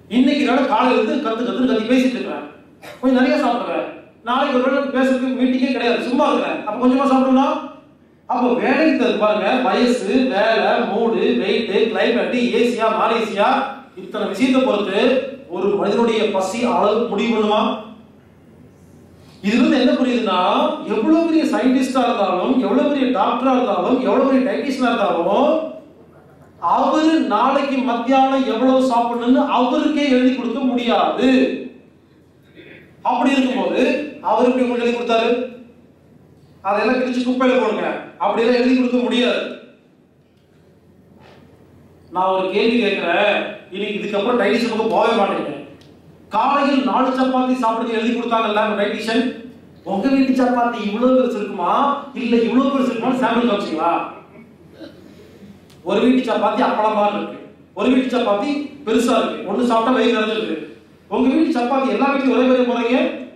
இன்னைக்கு நான் காலையில இருந்து கத்து கத்து கத்தி பேசிட்டு இருக்கிறேன் கொஞ்சம் நிறைய சாப்பிடுறேன் நாளைக்கு ஒரு வேளை பேசுறதுக்கு மீட்டிங்கே கிடையாது சும்மா இருக்கிறேன் அப்ப கொஞ்சமா சாப்பிடணும் அப்போ வேலைக்கு தகுந்த பாருங்க வயசு வேலை மூடு வெயிட் கிளைமேட் ஏசியா நான் ஏசியா இத்தனை விஷயத்தை பொறுத்து ஒரு மனிதனுடைய பசி அளவு முடிவு பண்ணுமா இதுல இருந்து என்ன புரியுதுன்னா எவ்வளவு பெரிய சயின்டிஸ்டா இருந்தாலும் எவ்வளவு பெரிய டாக்டரா இருந்தாலும் எவ்வளவு பெரிய டைட்டிஷனா இருந்தாலும் அவரு நாளைக்கு மத்தியானம் எவ்வளவு சாப்பிடணும்னு அவருக்கே எழுதி கொடுக்க முடியாது அப்படி இருக்கும்போது அவர் எப்படி உங்களுக்கு எழுதி கொடுத்தாரு அதெல்லாம் கிழிச்சு குப்பையில போடுங்க அப்படியெல்லாம் எழுதி கொடுக்க முடியாது நான் ஒரு கேள்வி கேட்கிறேன் இன்னைக்கு இதுக்கப்புறம் டைட்டிஷன் பக்கம் போகவே மாட்டேங்க காலையில் நாலு சப்பாத்தி சாப்பிடுங்க எழுதி கொடுத்தாங்கல்ல அந்த டைட்டிஷன் உங்க வீட்டு சப்பாத்தி இவ்வளவு பெருசு இருக்குமா இல்ல இவ்வளவு பெருசு இருக்குமா சாம்பிள் காமிச்சிங்களா ஒரு வீட்டு சப்பாத்தி அப்பளம் மாதிரி இருக்கு ஒரு வீட்டு சப்பாத்தி பெருசா இருக்கு ஒண்ணு சாப்பிட்டா வயிறு நிறைஞ்சிருக்கு உங்க வீட்டு சப்பாத்தி எல்லா வீட்லயும் ஒரே மாதிரி போறீங்க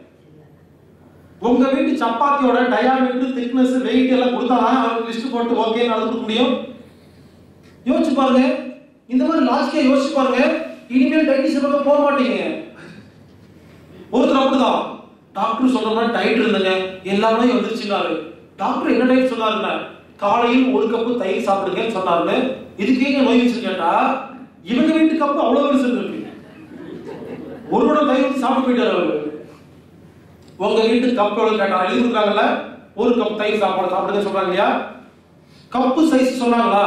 உங்க வீட்டு சப்பாத்தியோட டயாமீட்டர் திக்னஸ் வெயிட் எல்லாம் கொடுத்தா அவருக்கு லிஸ்ட் போட்டு ஓகே நடந்து கொடுக்க முடியும் யோசிச்சு பாருங்க இந்த மாதிரி லாஜிக்கா யோசிச்சு பாருங்க இனிமேல் டைட்டிஷன் பக்கம் போக மாட்டீங்க ஒருத்தர் அப்படிதான் டாக்டர் சொன்ன மாதிரி டயட் இருந்தங்க எல்லாமே வந்துருச்சுனாரு டாக்டர் என்ன டயட் சொன்னாருங்க காலையில் ஒரு கப்பு தயிர் சாப்பிடுங்கன்னு சொன்னாருங்க இதுக்கு ஏங்க நோய் வச்சு கேட்டா இவங்க வீட்டு கப்பு அவ்வளவு பெருசு இருக்கு ஒரு குடம் தயிர் ஊத்தி சாப்பிட்டு போயிட்டாரு அவரு உங்க வீட்டு கப் எவ்வளவு கேட்டாங்க எழுதி கொடுக்குறாங்கல்ல ஒரு கப் தயிர் சாப்பாடு சாப்பிடுங்க சொல்றாங்க இல்லையா கப்பு சைஸ் சொன்னாங்களா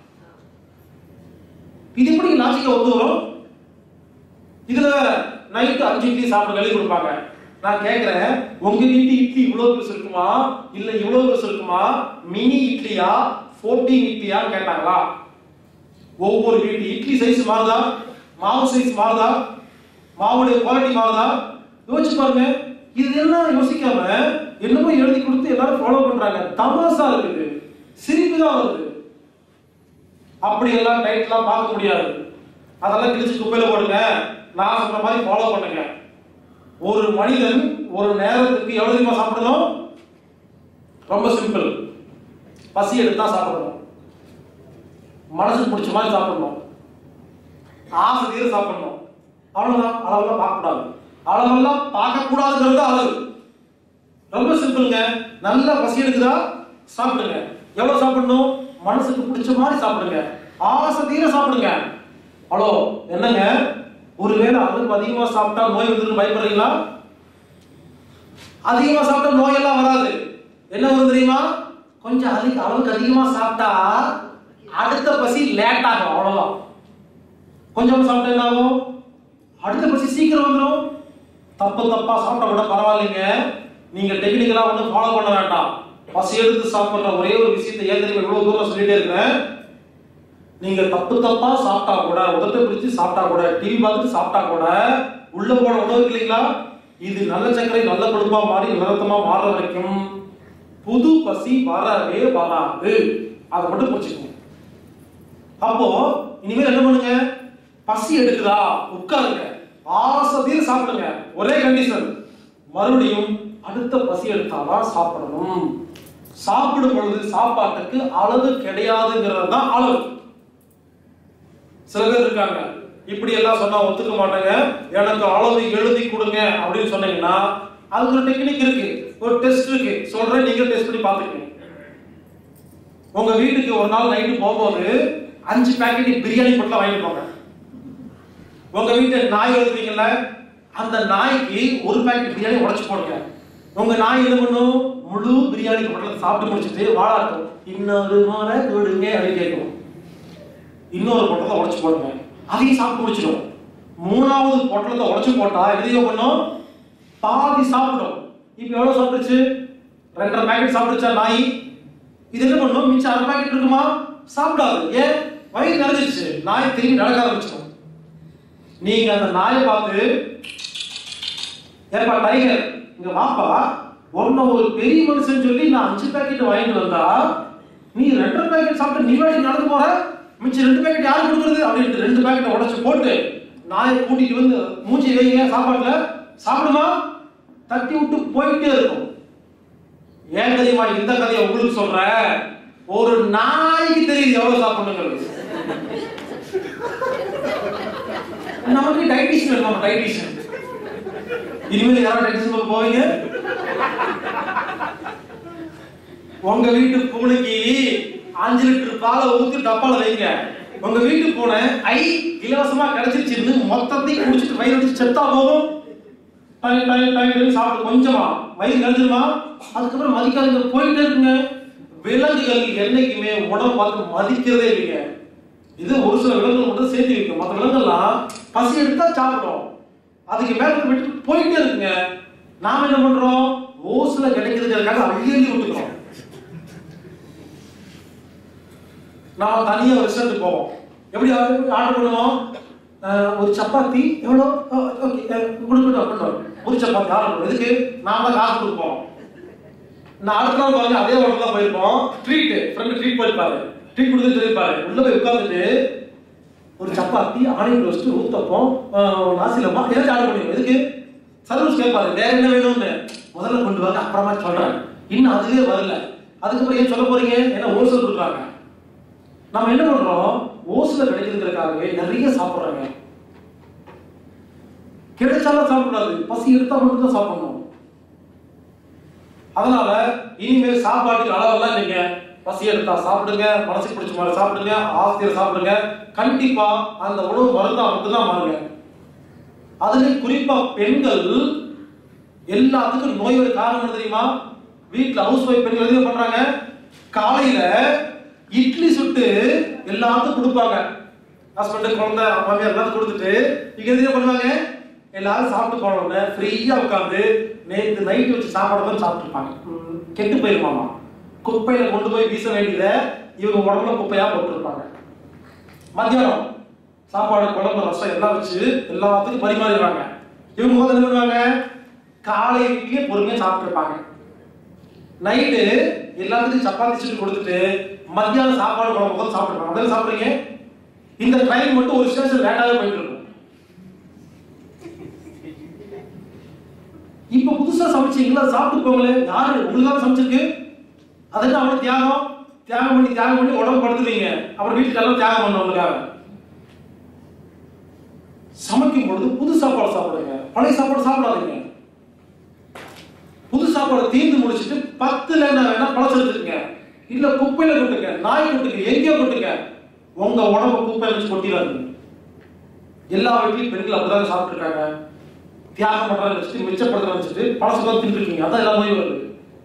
இது எப்படி லாஜிக்கா ஒத்து வரும் இதுல நைட்டு அஞ்சு இட்லி சாப்பிட எழுதி கொடுப்பாங்க நான் கேக்குறேன் உங்க வீட்டு இட்லி இவ்வளவு பெருசு இருக்குமா இல்ல இவ்வளவு பெருசு இருக்குமா மினி இட்லியா 14 இட்லியா கேட்டாங்களா ஒவ்வொரு வீட்டு இட்லி சைஸ் மாறுதா மாவு சைஸ் மாறுதா மாவுடைய குவாலிட்டி மாறுதா யோசிச்சு பாருங்க இது எல்லாம் யோசிக்காம என்னமோ எழுதி கொடுத்து எல்லாரும் ஃபாலோ பண்றாங்க தமாசா இருக்குது சிரிப்பு தான் வருது அப்படி எல்லாம் டைட்லாம் பார்க்க முடியாது அதெல்லாம் கிழிச்சு குப்பையில போடுங்க நான் சொல்ற மாதிரி ஃபாலோ பண்ணுங்க ஒரு மனிதன் ஒரு நேரத்துக்கு எவ்வளவு தெரியுமா சாப்பிடணும் ரொம்ப சிம்பிள் பசி எடுத்தா சாப்பிடணும் மனசுக்கு பிடிச்ச மாதிரி சாப்பிடணும் ஆசை தீர சாப்பிடணும் அவ்வளவுதான் அளவெல்லாம் பார்க்கக்கூடாது அளவெல்லாம் பார்க்கக்கூடாதுங்கிறது தான் அளவு ரொம்ப சிம்பிளுங்க நல்ல பசி எடுக்குதா சாப்பிடுங்க எவ்வளவு சாப்பிடணும் மனசுக்கு பிடிச்ச மாதிரி சாப்பிடுங்க ஆசை தீர சாப்பிடுங்க ஹலோ என்னங்க ஒருவேளை அளவுக்கு அதிகமா சாப்பிட்டா நோய் வந்துருக்கு பயப்படுறீங்களா அதிகமா சாப்பிட்டா நோய் எல்லாம் வராது என்ன வரும் தெரியுமா கொஞ்சம் அதிக அளவுக்கு அதிகமா சாப்பிட்டா அடுத்த பசி லேட் ஆகும் அவ்வளவுதான் கொஞ்சம் சாப்பிட்டா என்ன ஆகும் அடுத்த பசி சீக்கிரம் வந்துடும் தப்பு தப்பா சாப்பிட்டா கூட பரவாயில்லைங்க நீங்க டெக்னிக்கலா வந்து ஃபாலோ பண்ண வேண்டாம் பசி எடுத்து சாப்பிடுற ஒரே ஒரு விஷயத்தை ஏன் தெரியுமா இவ்வளவு தூரம் சொல்லிட்டே இருக்கேன் நீங்க தப்பு தப்பா சாப்பிட்டா கூட உதட்ட பிடிச்சு சாப்பிட்டா கூட டிவி பார்த்துட்டு சாப்பிட்டா கூட உள்ள போன உணவு இருக்கு இல்லைங்களா இது நல்ல சர்க்கரை நல்ல கொழுப்பா மாறி நிறத்தமா மாறுற வரைக்கும் புது பசி வரவே வராது அதை மட்டும் புரிச்சுக்கணும் அப்போ இனிமேல் என்ன பண்ணுங்க பசி எடுக்குதா உட்காருங்க ஆசை தீர சாப்பிடுங்க ஒரே கண்டிஷன் மறுபடியும் அடுத்த பசி எடுத்தாதான் சாப்பிடணும் சாப்பிடும் பொழுது சாப்பாட்டுக்கு அளவு கிடையாதுங்கிறது தான் அளவு சில பேர் இருக்காங்க இப்படி எல்லாம் சொன்னா ஒத்துக்க மாட்டாங்க எனக்கு அளவு எழுதி கொடுங்க அப்படின்னு சொன்னீங்கன்னா அதுக்கு ஒரு டெக்னிக் இருக்கு ஒரு டெஸ்ட் இருக்கு சொல்றேன் நீங்க டெஸ்ட் பண்ணி பாத்துக்கங்க உங்க வீட்டுக்கு ஒரு நாள் நைட்டு போகும்போது அஞ்சு பேக்கெட் பிரியாணி பொட்டலம் வாங்கிட்டு போங்க உங்க வீட்டுல நாய் வளர்க்குறீங்கல்ல அந்த நாய்க்கு ஒரு பேக்கெட் பிரியாணி உடைச்சு போடுங்க உங்க நாய் என்ன பண்ணும் முழு பிரியாணி பொட்டலத்தை சாப்பிட்டு முடிச்சிட்டு வாழாட்டும் இன்னொரு முறை கொடுங்க அப்படின்னு கேட்கும் இன்னொரு பொட்டலத்தை உடைச்சு போடுங்க அதையும் சாப்பிட்டு முடிச்சிடும் மூணாவது பொட்டலத்தை உடைச்சு போட்டா எதையோ பண்ணும் பாதி சாப்பிடும் இப்போ எவ்வளவு சாப்பிடுச்சு ரெண்டரை பேக்கெட் சாப்பிடுச்சா நாய் இது என்ன பண்ணும் மிச்சம் அரை பேக்கெட் இருக்குமா சாப்பிடாது ஏன் வயிறு நிறைஞ்சிருச்சு நாய் திரும்பி நடக்க ஆரம்பிச்சிடும் நீங்க அந்த நாயை பார்த்து ஏப்பா டைகர் இங்க வாப்பா உன்னை ஒரு பெரிய மனுஷன் சொல்லி நான் அஞ்சு பேக்கெட் வாங்கிட்டு வந்தா நீ ரெண்டரை பேக்கெட் சாப்பிட்டு நீ வாடி நடந்து போற மிச்சம் ரெண்டு பேக்கெட் யாரு கொடுக்குறது அப்படின்ட்டு ரெண்டு பேக்கெட்டை உடைச்சு போட்டு நாயை கூட்டிட்டு வந்து மூஞ்சி வைங்க சாப்பாட்டுல சாப்பிடுமா தட்டி விட்டு போயிட்டே இருக்கும் ஏன் தெரியுமா இந்த கதையை உங்களுக்கு சொல்றேன் ஒரு நாய்க்கு தெரியுது எவ்வளவு சாப்பிடணுங்கிறது நமக்கு டைட்டிஷன் வேணும் டைட்டிஷன் இனிமேல் யாராவது டைட்டிஷன் போவீங்க உங்க வீட்டு பூனைக்கு அஞ்சு லிட்டர் பாலை ஊத்தி டப்பால வைங்க உங்க வீட்டு பூனை ஐ இலவசமா கிடைச்சிருச்சுன்னு மொத்தத்தையும் குடிச்சிட்டு வயிறு வச்சு செத்தா போதும் டை டை டை சாப்பிட்டு கொஞ்சமா வயிறு கழிஞ்சிருமா அதுக்கப்புறம் மதிக்காதுங்க போயிட்டே இருக்குங்க விலங்குகள் என்னைக்குமே உடம்பு பார்த்து மதிக்கிறதே இல்லைங்க இது ஒரு சில விலங்குகள் மட்டும் சேர்த்து வைக்கும் மற்ற விலங்குகள்லாம் பசி எடுத்தா சாப்பிடும் அதுக்கு மேல இருந்து விட்டு போயிட்டே இருக்குங்க நாம என்ன பண்றோம் ஓசுல கிடைக்கிறதுக்காக அள்ளி அள்ளி விட்டுக்கிறோம் நாம தனியா ஒரு ரெஸ்டாரண்ட் போவோம் எப்படி ஆர்டர் பண்ணுவோம் அஹ், ஒரு சப்பாத்தி எவ்வளோ ஓகே கொடுக்கட்டும் கொடுக்கட்டும் ஒரு சப்பாத்தி ஆர்டர் பண்ணுவோம் எதுக்கு நாம தான் காசு கொடுப்போம் நான் அடுத்த நாள் பாருங்க அதே ஹோட்டல் தான் போயிருப்போம் ட்ரீட் ஃப்ரெண்டு ட்ரீட் போயிருப்பாரு ட்ரீட் கொடுத்து சொல்லியிருப்பாரு உள்ள போய் உட்காந்துட்டு ஒரு chapati onion roast uttapam nasi lemak ஏதாச்சும் ஆர்டர் பண்ணிடுவோம் எதுக்கு சர்வீஸ் கேட்பாரு வேற என்ன வேணும்னு முதல்ல கொண்டு வாங்க அப்புறமா சொல்றேன் இன்னும் அதுவே வரல அதுக்கப்புறம் ஏன் சொல்ல போறீங்க ஏன்னா ஹோல்சேல் கொடுக்குறாங்க நம்ம என்ன பண்றோம் ஓசுல கிடைக்கிறதுக்காகவே நிறைய சாப்பிடுறாங்க கிடைச்சாலும் சாப்பிடக்கூடாது பசி எடுத்தா மட்டும் தான் சாப்பிடணும் அதனால இனிமேல் சாப்பாட்டுக்கு அளவெல்லாம் நீங்க பசி எடுத்தா சாப்பிடுங்க மனசுக்கு பிடிச்ச மாதிரி சாப்பிடுங்க ஆசிரியர் சாப்பிடுங்க கண்டிப்பா அந்த உணவு மருந்தா மட்டும்தான் மாறுங்க அதுலயும் குறிப்பா பெண்கள் எல்லாத்துக்கும் நோய் வர காரணம் என்ன தெரியுமா வீட்ல ஹவுஸ் ஒய்ஃப் பெண்கள் எதுவும் பண்றாங்க காலையில இட்லி சுட்டு எல்லாத்துக்கும் கொடுப்பாங்க ஹஸ்பண்ட் குழந்தை மாமியார் எல்லாத்துக்கும் கொடுத்துட்டு இங்க எதுவும் பண்ணுவாங்க எல்லாரும் சாப்பிட்டு போன உடனே ஃப்ரீயா உட்காந்து நேத்து நைட் வச்சு சாப்பாடு மாதிரி சாப்பிட்டுருப்பாங்க ம், கெட்டு போயிருமாமா குப்பையில கொண்டு போய் வீச வேண்டியதை இவங்க உடம்புல குப்பையா போட்டுருப்பாங்க மத்தியானம் சாப்பாடு குழம்பு ரசம் எல்லாம் வச்சு எல்லாத்துக்கும் பரிமாறிடுவாங்க இவங்க முதல்ல என்ன பண்ணுவாங்க காலை இட்லியே பொறுமையா சாப்பிட்டுருப்பாங்க நைட்டு எல்லாத்துக்கும் சப்பாத்தி சுட்டு கொடுத்துட்டு மத்தியானம் சாப்பாடு குழம்பு முதல்ல சாப்பிட்டுருப்பாங்க முதல்ல சாப்பிடுறீங்க இந்த ட்ரெயின் மட்டும் ஒரு ஸ்டேஷன் லேட்டாவே போயிட்டு இருக்கும் இப்ப புதுசா சமைச்சீங்களா சாப்பிட்டு போங்களே யாரு உங்களுக்காக சமைச்சிருக்கு அதுக்கு அவ்வளவு தியாகம் தியாகம் பண்ணி தியாகம் பண்ணி உடம்பு படுத்துவீங்க அப்புறம் வீட்டுக்கு எல்லாம் தியாகம் பண்ணவங்களுக்காக சமைக்கும் பொழுது புது சாப்பாடு சாப்பிடுங்க பழைய சாப்பாடு சாப்பிடாதீங்க புது சாப்பாடு தீர்ந்து முடிச்சிட்டு பத்துல என்ன வேணா பழசு எடுத்துக்கங்க இல்ல குப்பையில கொட்டுங்க நாய் கொட்டுங்க எங்கேயோ கொட்டுங்க உங்க உடம்ப குப்பையில வச்சு கொட்டிடாதீங்க எல்லா வீட்லயும் பெண்கள் அப்படிதான் சாப்பிட்டு இருக்காங்க தியாகம் பண்றாங்க வச்சுட்டு மிச்சப்படுத்த வச்சுட்டு பழசு தான் தின்றுருக்கீங்க அதான் எல்லா நோயும் வருது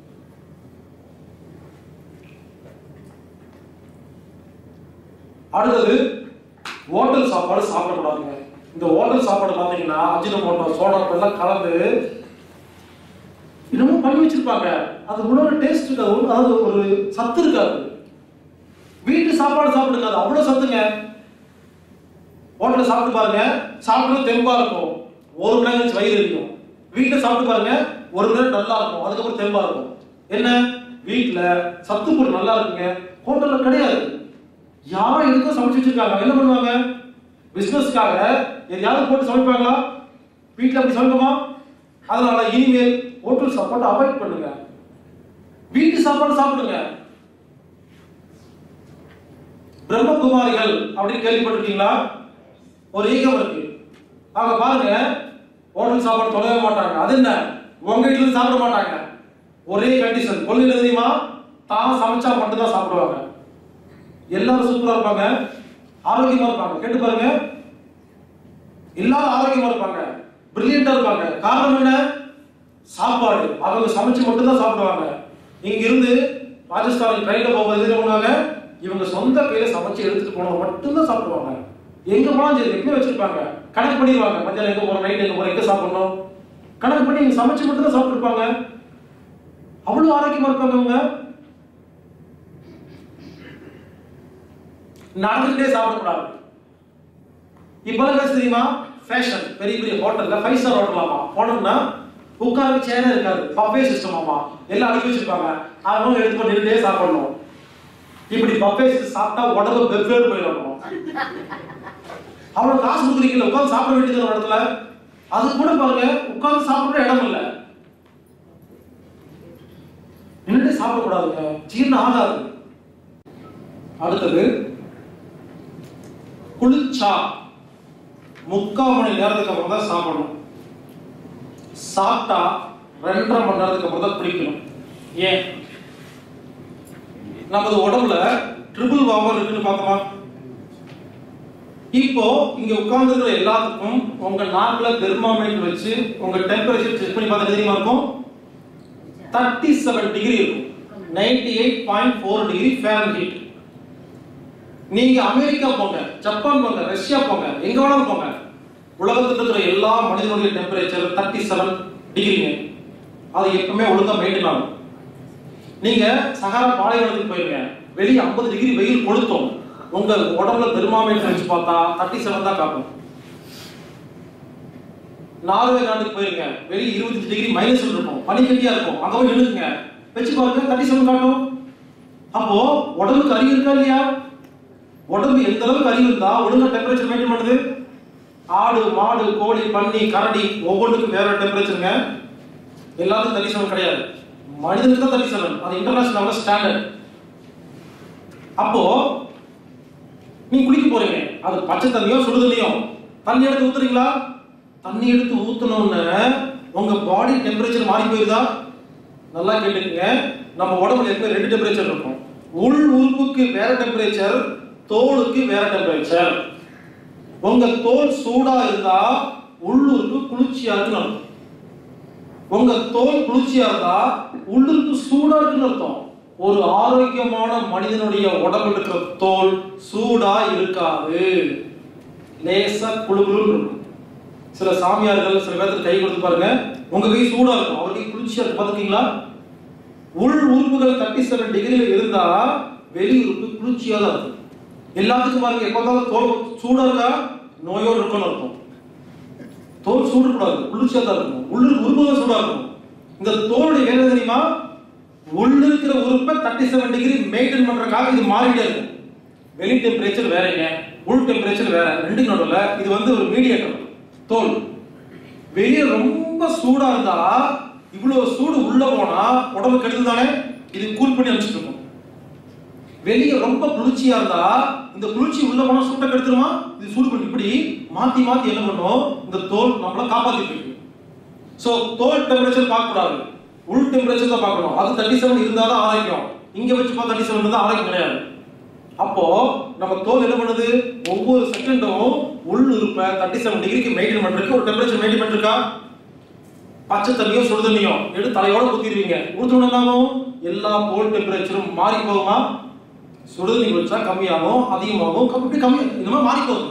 அடுத்தது ஹோட்டல் சாப்பாடு சாப்பிடக்கூடாதுங்க இந்த ஹோட்டல் சாப்பாடு பார்த்தீங்கன்னா அஜினமோட்டோ சோடா எல்லாம் கலந்து இன்னமும் பண்ணி வச்சிருப்பாங்க அது உணவு டேஸ்ட் இருக்காது ஒரு- அதாவது ஒரு சத்து இருக்காது வீட்டு சாப்பாடு சாப்பிடுங்க அது அவ்வளவு சத்துங்க ஹோட்டல்ல சாப்பிட்டு பாருங்க சாப்பிட்டு தெம்பா இருக்கும் ஒரு மணி நேரம் கழிச்சு வயிறு எரியும் வீட்டுல சாப்பிட்டு பாருங்க ஒரு மணி நேரம் நல்லா இருக்கும் அதுக்கப்புறம் தெம்பா இருக்கும் என்ன வீட்டுல சத்து பொருள் நல்லா இருக்குங்க ஹோட்டல்ல கிடையாது யாரும் எதுக்கும் சமைச்சு வச்சிருக்காங்க என்ன பண்ணுவாங்க பிசினஸ்க்காக எதையாவது போட்டு சமைப்பாங்களா வீட்டுல அப்படி சமைப்போமா அதனால இனிமேல் ஹோட்டல் சாப்பாடு அவாய்ட் பண்ணுங்க வீட்டு சாப்பாடு சாப்பிடுங்க பிரம்மகுமாரிகள் அப்படின்னு கேள்விப்பட்டிருக்கீங்களா ஒரு ஈகம் இருக்கு அவங்க பாருங்க ஹோட்டல் சாப்பாடு தொடவே மாட்டாங்க அது என்ன உங்க வீட்டுல இருந்து சாப்பிட மாட்டாங்க ஒரே கண்டிஷன் கொள்கை என்ன தெரியுமா தான் சமைச்சா மட்டும்தான் சாப்பிடுவாங்க எல்லாரும் சூப்பரா இருப்பாங்க ஆரோக்கியமா இருப்பாங்க கேட்டு பாருங்க எல்லாரும் ஆரோக்கியமா இருப்பாங்க பிரில்லியண்டா இருப்பாங்க காரணம் என்ன சாப்பாடு அவங்க சமைச்சு மட்டும் தான் சாப்பிடுவாங்க இங்க இருந்து ராஜஸ்தான் ட்ரெயின்ல போகும்போது என்ன பண்ணுவாங்க இவங்க சொந்த கையில சமைச்சு எடுத்துட்டு போனவங்க மட்டும்தான் சாப்பிடுவாங்க எங்க போனாலும் சரி எப்பயும் வச்சிருப்பாங்க கணக்கு பண்ணிடுவாங்க மத்தியானம் எங்க போறோம் நைட் எங்க போறோம் எங்க சாப்பிடணும் கணக்கு பண்ணி இவங்க சமைச்சு மட்டும் தான் சாப்பிட்டுருப்பாங்க அவ்வளவு ஆரோக்கியமா இருப்பாங்க அவங்க நடந்துகிட்டே சாப்பிடக்கூடாது இப்பெல்லாம் என்ன தெரியுமா ஃபேஷன் பெரிய பெரிய ஹோட்டல்ல ஃபைவ் ஸ்டார் ஹோட்டலாமா போனோம்னா உட்கார சேரே இருக்காது பஃபே சிஸ்டம் ஆமா எல்லாம் அடுக்கி வச்சிருப்பாங்க அவங்க எடுத்து போட்டு நின்றுட்டே சாப்பிடணும் இப்படி பஃபே சாப்பிட்டா உடம்பு வெவ்வேறு போயிடணும் அவ்வளவு காசு கொடுக்குறீங்கல்ல உட்கார்ந்து சாப்பிட வேண்டியது ஒரு இடத்துல அது கூட பாருங்க உட்கார்ந்து சாப்பிடுற இடம் இல்ல நின்றுட்டு சாப்பிடக்கூடாதுங்க ஜீரணம் ஆகாது அடுத்தது குளிர்ச்சா முக்கால் மணி நேரத்துக்கு அப்புறம் தான் சாப்பிடணும் சாப்பிட்டா ரெண்டரை மணி நேரத்துக்கு அப்புறம் தான் குடிக்கணும் ஏன் நமது உடம்புல ட்ரிபிள் வாவர் இருக்குன்னு பார்த்தோமா இப்போ இங்க உட்கார்ந்துருக்கிற எல்லாத்துக்கும் உங்க நாக்குல தெர்மாமீட்டர் வச்சு உங்க டெம்பரேச்சர் செக் பண்ணி பார்த்தா தெரியுமா இருக்கும் தேர்ட்டி செவன் டிகிரி இருக்கும் ninety eight point four degree Fahrenheit நீங்க அமெரிக்கா போங்க ஜப்பான் போங்க ரஷ்யா போங்க எங்க வேணாலும் போங்க உலகத்துல இருக்கிற எல்லா மனிதனுடைய டெம்பரேச்சர் தேர்ட்டி செவன் டிகிரிங்க அது எப்பவுமே ஒழுங்கா மெயின்டைன் ஆகும் நீங்க சகாரா பாலைவனத்துக்கு போயிருங்க வெளியே ஐம்பது டிகிரி வெயில் கொளுத்தும் உங்க உடம்புல தெர்மாமீட்டர் வச்சு பார்த்தா தேர்ட்டி செவன் தான் காட்டும் நார்வே நாட்டுக்கு போயிருங்க வெளியே இருபத்தஞ்சு டிகிரி மைனஸ் இருக்கும் பனிக்கட்டியா இருக்கும் அங்க போய் நின்னுக்குங்க வச்சு பாருங்க தேர்ட்டி செவன் காட்டும் அப்போ உடம்புக்கு அறிவு இருக்கா இல்லையா உடம்பு எந்த அளவுக்கு அறிவு இருந்தா ஒழுங்கா டெம்பரேச்சர் மெயின்டைன் பண்ணுது ஆடு மாடு கோழி பன்னி கரடி ஒவ்வொன்றுக்கும் வேற டெம்பரேச்சருங்க எல்லாத்துக்கும் தேர்ட்டி செவன் கிடையாது மனிதனுக்கு தான் தேர்ட்டி செவன் அது இன்டர்நேஷனல் ஸ்டாண்டர்ட் அப்போ நீங்க குளிக்க போறீங்க அது பச்சை தண்ணியோ சுடு தண்ணியோ தண்ணி எடுத்து ஊத்துறீங்களா தண்ணி எடுத்து ஊத்துனோன்னு உங்க பாடி டெம்பரேச்சர் மாறி போயிருதா நல்லா கேட்டுக்கங்க நம்ம உடம்புல எப்பவுமே ரெண்டு டெம்பரேச்சர் இருக்கும் உள் உறுப்புக்கு வேற டெம்பரேச்சர் தோலுக்கு வேற டெம்பரேச்சர் உங்க தோல் சூடா இருந்தா உள்ளுறுப்பு குளிர்ச்சியா இருக்குன்னு அர்த்தம் உங்க தோல் குளிர்ச்சியா இருந்தா உள்ளுறுப்பு சூடா இருக்குன்னு அர்த்தம் ஒரு ஆரோக்கியமான மனிதனுடைய உடம்புல இருக்கிற தோல் சூடா இருக்காது லேசா குளுகுளுன்னு இருக்கும் சில சாமியார்கள் சில பேர்த்துக்கு கை கொடுத்து பாருங்க உங்க கை சூடா இருக்கும் அவர் கை குளிர்ச்சியா இருக்கும் பாத்துக்கீங்களா உள் உறுப்புகள் தேர்ட்டி செவன் டிகிரியில இருந்தா வெளி உறுப்பு குளிர்ச்சியா தான் இருக்கும் எல்லாத்துக்கும் பாருங்க எப்ப பார்த்தாலும் தோல் சூடா இருக்கா நோயோடு இருக்கும்னு அர்த்தம் தோல் சூடு கூடாது குளிர்ச்சியா தான் இருக்கும் உள்ள உறுப்புகள் சூடா இருக்கும் இந்த தோலுடைய வேலை என்ன தெரியுமா உள்ள இருக்கிற உறுப்பை தேர்ட்டி செவன் டிகிரி மெயின்டைன் பண்றதுக்காக இது மாறிட்டே இருக்கும் வெளி டெம்பரேச்சர் வேறங்க உள் டெம்பரேச்சர் வேற ரெண்டு நடுவுல இது வந்து ஒரு மீடியேட்டர் தோல் வெளியே ரொம்ப சூடா இருந்தா இவ்வளவு சூடு உள்ள போனா உடம்பு கெடுதல் தானே இது கூல் பண்ணி அனுப்பிச்சிட்டு இருக்கும் வெளியே ரொம்ப குளிர்ச்சியா இருந்தா இந்த குளிர்ச்சி உள்ள போனா சூட்டை கெடுத்துருமா இது சூடு பண்ணி இப்படி மாத்தி மாத்தி என்ன பண்ணும் இந்த தோல் நம்மள காப்பாத்திட்டு இருக்கு சோ தோல் டெம்பரேச்சர் பார்க்க கூடாது உள் டெம்பரேச்சர் தான் பார்க்கணும் அது தேர்ட்டி செவன் இருந்தாதான் ஆரோக்கியம் இங்க வச்சு பார்த்தா தேர்ட்டி செவன் இருந்தா ஆரோக்கியம் கிடையாது அப்போ நம்ம தோல் என்ன பண்ணுது ஒவ்வொரு செகண்டும் உள் இருப்ப தேர்ட்டி செவன் டிகிரிக்கு மெயின்டைன் பண்றதுக்கு ஒரு டெம்பரேச்சர் மெயின்டைன் பண்ணிருக்கா பச்சை தண்ணியோ சுடு தண்ணியோ எடுத்து தலையோட ஊத்திடுவீங்க ஊத்தணும் என்னாகும் எல்லா தோல் டெம்பரேச்சரும் மாறி போகுமா சுடு தண்ணி குடிச்சா கம்மியாகும் அதிகமாகும் கம்மி இப்படி கம்மி இந்த மாதிரி மாறி போகுது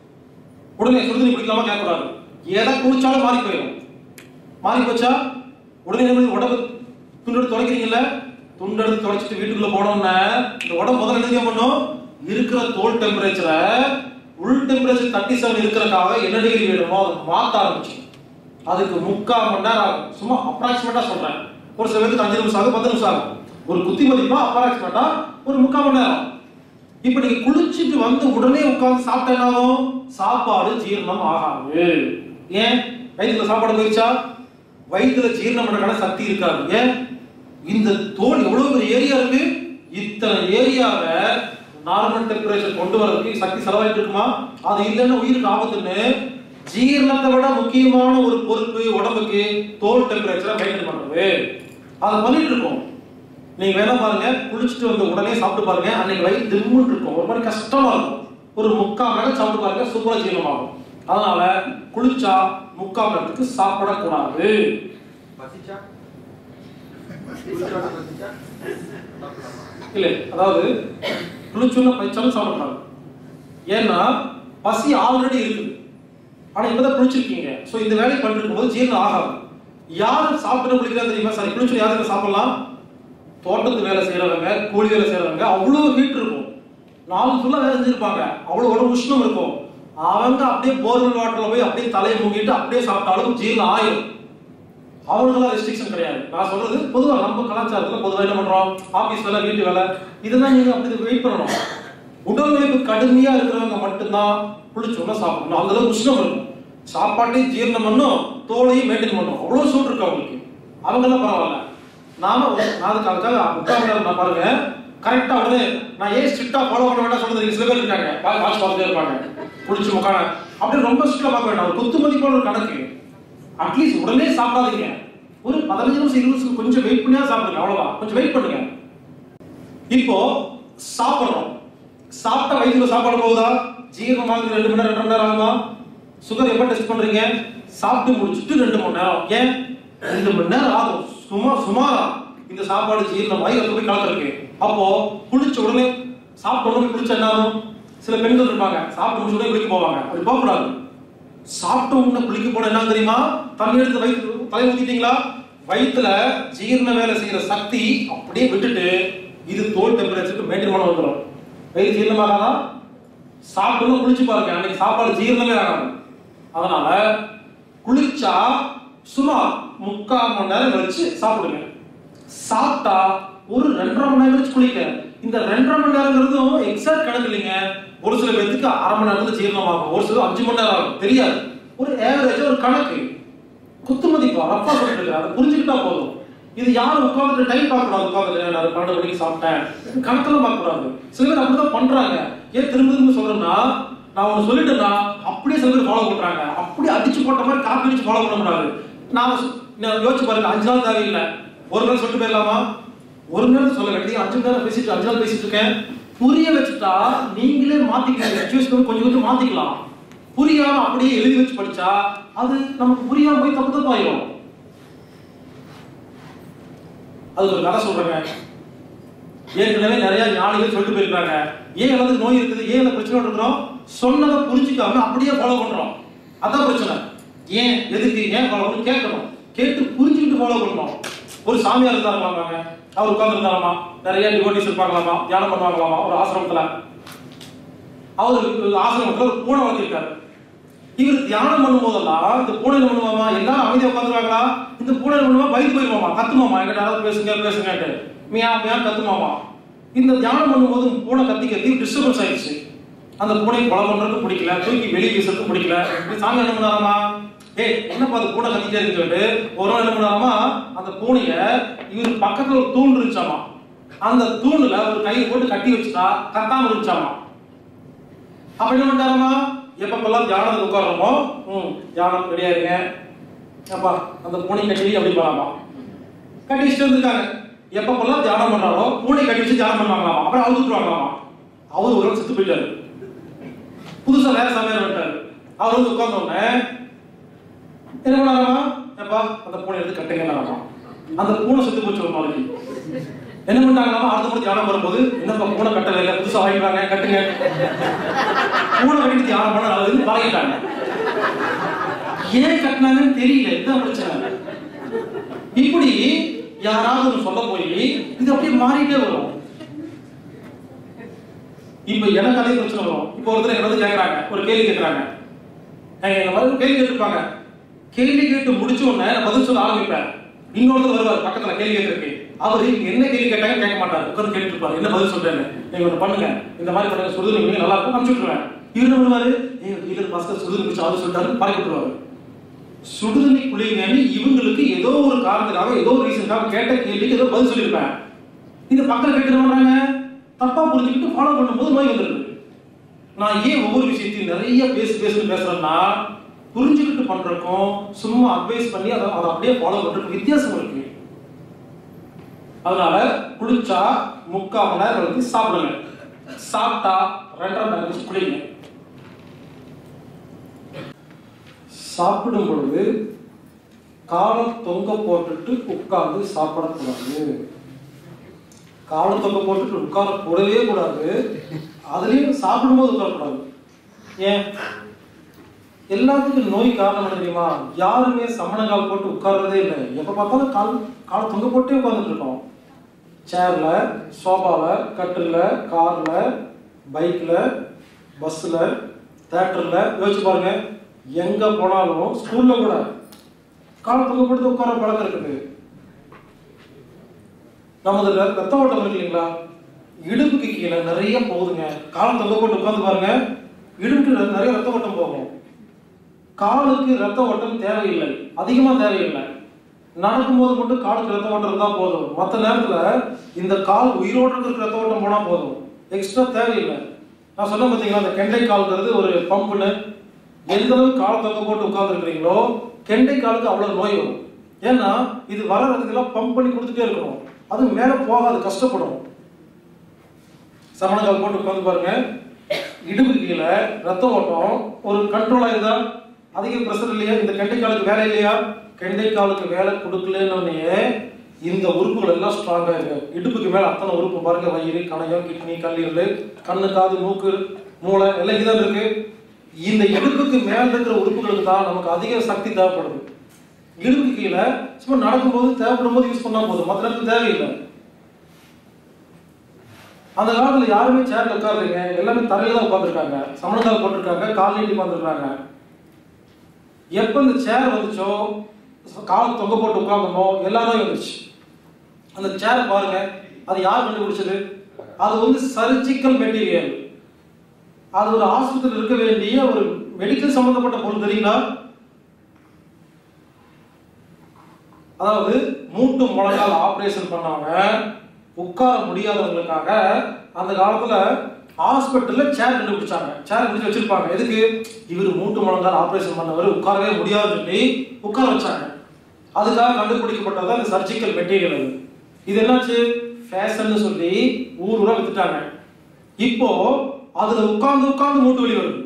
உடனே சுடு தண்ணி குடிக்கலாமா கேட்கக்கூடாது எதை குடிச்சாலும் மாறி போயிடும் மாறி போச்சா உடனே என்ன பண்ணுது? உடம்பு துண்டெடுத்து துடைக்கிறீங்கல்ல துண்டெடுத்து துடைச்சிட்டு வீட்டுக்குள்ள போனோம்னா இந்த உடம்பு முதல்ல என்ன செய்ய பண்ணும் இருக்கிற தோல் டெம்பரேச்சரை உள் டெம்பரேச்சர் தேர்ட்டி செவன் இருக்கிறக்காக என்ன டிகிரி வேணுமோ அதை மாத்த ஆரம்பிச்சு அதுக்கு முக்கால் மணி நேரம் ஆகும் சும்மா அப்ராக்சிமேட்டா சொல்றேன் ஒரு சில பேருக்கு அஞ்சு நிமிஷம் ஆகும் பத்து நிமிஷம் ஆகும் ஒரு குத்தி மதிப்பா அப்ராக்சிமேட்டா ஒரு முக்கால் மணி நேரம் இப்ப நீங்க குளிச்சுட்டு வந்து உடனே உட்கார்ந்து சாப்பிட்டா என்ன ஆகும் சாப்பாடு ஜீரணம் ஆகாது ஏன் வயிற்றுல சாப்பாடு போயிடுச்சா வயிற்றுல ஜீரணம் பண்றதுக்கான சக்தி இருக்காது ஏன் இந்த தோல் எவ்வளவு பெரிய ஏரியா இருக்கு இத்தனை ஏரியாவை நார்மல் டெம்பரேச்சர் கொண்டு வரதுக்கு சக்தி செலவாயிட்டு இருக்குமா அது இல்லைன்னா உயிருக்கு ஆபத்துன்னு ஜீரணத்தை விட முக்கியமான ஒரு பொறுப்பு உடம்புக்கு தோல் டெம்பரேச்சரை மெயின்டைன் பண்றது அதை பண்ணிட்டு இருக்கோம் நீங்க வேணா பாருங்க குளிச்சுட்டு வந்த உடனே சாப்பிட்டு பாருங்க அன்னைக்கு வயிறு திம்முன்னு இருக்கும் ஒரு மாதிரி கஷ்டமா இருக்கும் ஒரு முக்கால் மணி நேரம் சாப்பிட்டு பாருங்க சூப்பரா ஜீரணமாகும் அதனால குளிச்சா முக்கால் மணி நேரத்துக்கு சாப்பிடக்கூடாது பசிச்சா குளிச்சோட பசிச்சா இல்லை அதாவது குளிச்சுன்னு பயிற்சாலும் சாப்பிடக்கூடாது ஏன்னா பசி ஆல்ரெடி இருக்குது ஆனா இப்பதான் குளிச்சிருக்கீங்க சோ இந்த வேலையை பண்ணிருக்கும் போது ஜீரணம் ஆகாது யார் சாப்பிட்டு குளிக்கிறா தெரியுமா சாரி குளிச்சு யாருக்கு சாப்பிடலாம் தோட்டத்து வேலை செய்யறவங்க கூலி வேலை செய்யறவங்க அவ்வளவு ஹீட் இருக்கும் நாள் ஃபுல்லா வேலை செஞ்சிருப்பாங்க அவ்வளவு உடம்பு உஷ்ணம் இருக்கும் அவங்க அப்படியே போர்வெல் வாட்டர்ல போய் அப்படியே தலையை மூங்கிட்டு அப்படியே சாப்பிட்டாலும் ஜீரணம் ஆயிரும் அவங்களுக்கெல்லாம் ரெஸ்ட்ரிக்ஷன் கிடையாது நான் சொல்றது பொதுவா நம்ம கலாச்சாரத்துல பொதுவா என்ன பண்றோம் ஆபீஸ் வேலை வீட்டு வேலை இதெல்லாம் நீங்க அப்படி வெயிட் பண்ணணும் உடல் உழைப்பு கடுமையா இருக்கிறவங்க மட்டும்தான் குளிச்சோன்னா சாப்பிடணும் அந்த அளவுக்கு உஷ்ணம் இருக்கும் சாப்பாட்டையும் ஜீரணம் பண்ணும் தோலையும் மெயின்டைன் பண்ணும் அவ்வளவு சூடு இருக்கு அவங்களுக்கு அவங்கெல்லாம் பரவாயில்ல நாம ஒரு- நான் அதுக்கு அதுக்காக உட்கார்ந்து நான் பாருங்க கரெக்டா உடனே நான் ஏன் ஸ்ட்ரிக்டா ஃபாலோ பண்ண வேண்டாம் சொல்றது சில பேர் இருக்காங்க வாட்ச் பார்த்துட்டே இருப்பாங்க குளிச்சு உட்கார அப்படியே ரொம்ப ஸ்ட்ரிக்டா பார்க்க வேண்டாம் ஒரு குத்து மதிப்பான ஒரு கணக்கு அட்லீஸ்ட் உடனே சாப்பிடாதீங்க ஒரு பதினஞ்சு நிமிஷம் இருபது நிமிஷம் கொஞ்சம் வெயிட் பண்ணியா சாப்பிடுங்க அவ்வளவுதான் கொஞ்சம் வெயிட் பண்ணுங்க இப்போ சாப்பிடுறோம் சாப்பிட்ட வயிற்றுல சாப்பாடு போகுதா ஜீரணமாக ரெண்டு மணி நேரம் ரெண்டு மணி நேரம் ஆகுமா சுகர் எப்ப டெஸ்ட் பண்றீங்க சாப்பிட்டு முடிச்சுட்டு ரெண்டு மணி நேரம் ஏன் ரெண்டு மணி நேரம் ஆகும் சும்மா சுமாரா இந்த சாப்பாடு ஜீரணமாகி அதை போய் கலந்துருக்கு அப்போ குளிச்ச உடனே சாப்பிட்ட உடனே குளிச்ச என்ன ஆகும் சில பெண்கள் இருப்பாங்க சாப்பிட்டு முடிச்ச உடனே குளிக்க போவாங்க அப்படி போகக்கூடாது சாப்பிட்ட உடனே குளிக்க போன என்ன தெரியுமா தண்ணி எடுத்து வயிற்று தலை ஊத்திட்டீங்களா வயிற்றுல ஜீரண வேலை செய்யற சக்தி அப்படியே விட்டுட்டு இது தோல் டெம்பரேச்சருக்கு மெயின்டைன் பண்ண வந்துடும் வயிறு ஜீரணமாகாதா சாப்பிட்டு குளிச்சு பாருங்க அன்னைக்கு சாப்பாடு ஜீரணமே ஆகாது அதனால குளிச்சா சுமார் முக்கால் மணி நேரம் கழிச்சு சாப்பிடுங்க சாப்பிட்டா ஒரு ரெண்டரை மணி நேரம் கழிச்சு குளிக்க இந்த ரெண்டரை மணி நேரங்கிறதும் எக்ஸாக்ட் கணக்கு இல்லைங்க ஒரு சில பேருக்கு அரை மணி நேரத்துல ஜீரணமாகும் ஒரு சில அஞ்சு மணி நேரம் ஆகும் தெரியாது ஒரு ஏவரேஜ் ஒரு கணக்கு குத்து மதிப்பா ரப்பா சொல்லிட்டு இருக்காரு அதை புரிஞ்சுக்கிட்டா போதும் இது யாரும் உட்காந்துட்டு டைம் பார்க்க கூடாது உட்காந்துட்டு நான் பன்னெண்டு மணிக்கு சாப்பிட்டேன் கணக்கெல்லாம் பார்க்க கூடாது சில பேர் அப்படிதான் பண்றாங்க ஏன் திரும்ப திரும்ப சொல்றேன்னா நான் ஒன்று சொல்லிட்டேன்னா அப்படியே சில பேர் ஃபாலோ பண்றாங்க அப்படியே அடிச்சு போட்ட மாதிரி காப்பி அடிச்சு ஃபாலோ பண்ண கூடாது நான் சொ- நான் யோசிச்சு பாருங்க அஞ்சு நாள் தேவையில்லை ஒரு நாள் சொல்லிட்டு போயிடலாமா ஒரு நேரம் சொல்ல வேண்டியது அஞ்சு மணி நேரம் பேசிட்டு அஞ்சு நாள் பேசிட்டு இருக்கேன் புரிய வச்சுட்டா நீங்களே மாத்திக்கலாம் சுச்சுவேஷன் கொஞ்சம் கொஞ்சம் மாத்திக்கலாம் புரியாம அப்படியே எழுதி வச்சு படிச்சா அது நமக்கு புரியாம போய் தப்பு தப்பாயிரும் அது ஒரு கதை சொல்றேங்க ஏற்கனவே நிறைய ஞானிகள் சொல்லிட்டு போயிருக்காங்க ஏன் எல்லாத்துக்கும் நோய் இருக்குது ஏன் இந்த பிரச்சனை இருக்கிறோம் சொன்னதை புரிஞ்சுக்காம அப்படியே ஃபாலோ பண்றோம் அதான் பிரச்சனை ஏன் எதுக்கு ஏன் ஃபாலோ பண்ணி கேட்கணும் கேட்டு புரிஞ்சுக்கிட்டு ஃபாலோ பண்ணணும் ஒரு சாமியார் இருந்தாருமாங்க அவர் உட்கார்ந்து இருந்தாராமா நிறைய டிவோட்டிஸ் இருப்பாங்களாமா தியானம் பண்ணுவாங்களாமா ஒரு ஆசிரமத்துல அவர் ஆசிரமத்துல ஒரு பூனை வளர்த்திருக்காரு இவர் தியானம் பண்ணும் போதெல்லாம் இந்த பூனை என்ன பண்ணுவாமா எல்லாரும் அமைதியா உட்காந்துருவாங்களா இந்த பூனை என்ன பண்ணுவா பயந்து போயிருவாமா கத்துமாமா எங்கிட்ட யாராவது பேசுங்க பேசுங்கன்ட்டு மியா மியா கத்துமாமா இந்த தியானம் பண்ணும்போது பூனை கத்தி கத்தி டிஸ்டர்பன்ஸ் ஆயிடுச்சு அந்த பூனை கொலை பண்றதுக்கு பிடிக்கல தூக்கி வெளியே வீசுறதுக்கு பிடிக்கல இப்படி சாமி என்ன பண்ணாராமா ஏய் என்னப்பா அது பூனை கத்திட்டே இருக்குன்னு சொல்லிட்டு ஒரு நாள் என்ன பண்ணாராமா அந்த பூனைய இவர் பக்கத்துல ஒரு தூண் இருந்துச்சாமா அந்த தூணுல ஒரு கையை போட்டு கட்டி வச்சுட்டா கத்தாம இருந்துச்சாமா அப்ப என்ன பண்ணிட்டாருமா எப்பப்பெல்லாம் தியானத்துக்கு உட்கார்றோமோ ம் தியானம் ரெடியா இருங்க அப்பா அந்த பூனை கட்டி அப்படி போலாமா கட்டி வச்சுட்டு இருந்திருக்காங்க எப்பப்பெல்லாம் தியானம் பண்றாரோ பூனை கட்டி வச்சு தியானம் பண்ணுவாங்களாமா அப்புறம் அழுதுட்டுருவாங்களாமா அவர் ஒரு நாள் செத்து போயிட்டாரு புதுசா வேற சமையல் பண்ணிட்டாரு அவர் வந்து உட்கார்ந்த உடனே என்ன பண்ணாராமா எப்பா அந்த பூனை எடுத்து கட்டுங்களாமா அந்த பூனை செத்து போச்சு ஒரு நாளைக்கு என்ன பண்ணிட்டாங்களாமா அடுத்த முறை தியானம் வரும்போது என்னப்பா பூனை கட்டல இல்ல புதுசா வாங்கிட்டாங்க கட்டுங்க பூனை கட்டிட்டு தியானம் பண்ண நல்லதுன்னு பழகிட்டாங்க ஏன் கட்டினாங்கன்னு தெரியல இதுதான் பிரச்சனை இப்படி யாராவது ஒண்ணு சொல்ல போய் இது அப்படியே மாறிட்டே வரும் இப்ப எனக்கு அதே பிரச்சனை வரும் இப்போ ஒருத்தர் என்ன வந்து கேக்குறாங்க ஒரு கேள்வி கேக்குறாங்க ஏங்க, இந்த மாதிரி ஒரு கேள்வி கேட்டிருப்பாங்க கேள்வி கேட்டு முடிச்ச உடனே நான் பதில் சொல்ல ஆரம்பிப்பேன் இன்னொருத்தர் வருவார் பக்கத்துல கேள்வி கேட்டிருக்கு அவரு இங்க என்ன கேள்வி கேட்டாங்க கேட்க மாட்டாரு உட்கார்ந்து கேட்டுட்டு இருப்பாரு என்ன பதில் சொல்றேன்னு நீங்க ஒண்ணு பண்ணுங்க இந்த மாதிரி பண்ணுங்க சுடுதண்ணி குடிங்க நல்லா இருக்கும் அனுப்பிச்சு விட்டுருவேன் இவர் என்ன பண்ணுவாரு ஏய் கீழே பாஸ்கர் சுடுதண்ணி குடிச்சு அது சொல்லிட்டாரு பறக்க விட்டுருவாரு சுடுதண்ணி குளிங்கன்னு இவங்களுக்கு ஏதோ ஒரு காரணத்துக்காக ஏதோ ஒரு ரீசனுக்காக கேட்ட கேள்விக்கு ஏதோ பதில் சொல்லியிருப்பேன் இந்த பக்கம் கேட்டு பண்றாங்க தப்பா புரிஞ்சுக்கிட்டு ஃபாலோ பண்ணும்போது நோய் வந்துருது நான் ஏன் ஒவ்வொரு விஷயத்தையும் நிறைய பேசு பேசுன்னு பேசுறேன்னா புரிஞ்சுக்கிட்டு பண்றதுக்கும் சும்மா அட்வைஸ் பண்ணி அதை அதை அப்படியே ஃபாலோ பண்றதுக்கு வித்தியாசம் இருக்கு அதனால குளிச்சா முக்கால் மணி நேரம் கழிச்சு சாப்பிடுங்க சாப்பிட்டா ரெண்டரை மணி நேரம் கழிச்சு குளிங்க சாப்பிடும் பொழுது காலை தொங்க போட்டுட்டு உட்கார்ந்து சாப்பிடக்கூடாது காலை தொங்க போட்டுட்டு உட்கார கூடவே கூடாது அதுலயும் சாப்பிடும்போது உட்காரக்கூடாது ஏன் எல்லாத்துக்கும் நோய் காரணம் என்ன தெரியுமா யாருமே சமணங்கால் போட்டு உட்கார்றதே இல்லை எப்ப பார்த்தாலும் கால் காலை தொங்க போட்டே உட்கார்ந்துட்டு இருக்கோம் சேர்ல சோஃபால கட்டில்ல கார்ல பைக்ல பஸ்ல தேட்டர்ல யோசிச்சு பாருங்க எங்க போனாலும் ஸ்கூல்ல கூட காலை தொங்க போட்டு உட்கார பழக்கம் இருக்குது நமது ர- ரத்த ஓட்டம் இருக்கு இல்லைங்களா இடுப்புக்கு கீழே நிறைய போகுதுங்க காலம் தொங்க போட்டு உட்கார்ந்து பாருங்க இடுப்புக்கு ர- நிறைய ரத்த ஓட்டம் போகும் காலுக்கு ரத்த ஓட்டம் தேவையில்லை அதிகமா தேவையில்லை நடக்கும்போது மட்டும் காலுக்கு ரத்த ஓட்டம் இருந்தா போதும் மற்ற நேரத்துல இந்த கால் உயிரோடு இருக்கிற ரத்த ஓட்டம் போனா போதும் எக்ஸ்ட்ரா தேவையில்லை நான் சொன்ன பார்த்தீங்களா அந்த கெண்டை கால்ங்கிறது ஒரு பம்புன்னு எந்த அளவுக்கு கால் தொங்க போட்டு உட்கார்ந்துருக்கிறீங்களோ கெண்டை காலுக்கு அவ்வளவு நோய் வரும் ஏன்னா இது வர ரத்தத்துக்கெல்லாம் பம்ப் பண்ணி கொடுத்துட்டே இருக்கணும் அது மேல போகாது கஷ்டப்படும் சமணங்கால் போட்டு உட்காந்து பாருங்க இடுப்பு கீழே ரத்த ஓட்டம் ஒரு கண்ட்ரோல் ஆகுதா அதிக பிரஷர் இல்லையா இந்த கெண்டை காலுக்கு வேலை இல்லையா கெண்டை காலுக்கு வேலை கொடுக்கலன்னு இந்த உறுப்புகள் எல்லாம் ஸ்ட்ராங்கா இருக்கு இடுப்புக்கு மேல அத்தனை உறுப்பு பாருங்க வயிறு கணையம் கிட்னி கல்லீரல் கண்ணு காது மூக்கு மூளை எல்லாம் இதான் இருக்கு இந்த இடுப்புக்கு மேல இருக்கிற உறுப்புகளுக்கு தான் நமக்கு அதிக சக்தி தேவைப்படுது இடுப்புக்கு கீழே சும்மா நடக்கும்போது தேவைப்படும் போது யூஸ் பண்ணா போதும் மற்ற நேரத்துக்கு தேவையில்லை அந்த காலத்துல யாருமே சேர்ல உட்காருங்க எல்லாமே தரையில தான் உட்காந்துருக்காங்க சமணங்கால் போட்டிருக்காங்க கால் நீட்டி உட்காந்துருக்காங்க எப்ப இந்த சேர் வந்துச்சோ கால் தொங்க போட்டு உட்கார்ந்தோமோ எல்லாரும் வந்துச்சு அந்த சேர் பாருங்க அது யார் கண்டுபிடிச்சது அது வந்து சர்ஜிக்கல் மெட்டீரியல் அது ஒரு ஆஸ்பத்திரியில் இருக்க வேண்டிய ஒரு மெடிக்கல் சம்பந்தப்பட்ட பொருள் தெரியுங்களா அதாவது மூட்டு முழங்கால் ஆபரேஷன் பண்ணவங்க உட்கார முடியாதவங்களுக்காக அந்த காலத்துல ஹாஸ்பிட்டல்ல சேர் கண்டுபிடிச்சாங்க சேர் பிடிச்சு வச்சிருப்பாங்க எதுக்கு இவர் மூட்டு முழங்கால் ஆபரேஷன் பண்ணவர் உட்காரவே முடியாதுன்னு சொல்லி உட்கார வச்சாங்க அதுக்காக கண்டுபிடிக்கப்பட்டது தான் இந்த சர்ஜிக்கல் மெட்டீரியல் அது இது என்னாச்சு ஃபேஷன் சொல்லி ஊர் ஊரா வித்துட்டாங்க இப்போ அதுல உட்கார்ந்து உட்கார்ந்து மூட்டு வலி வருது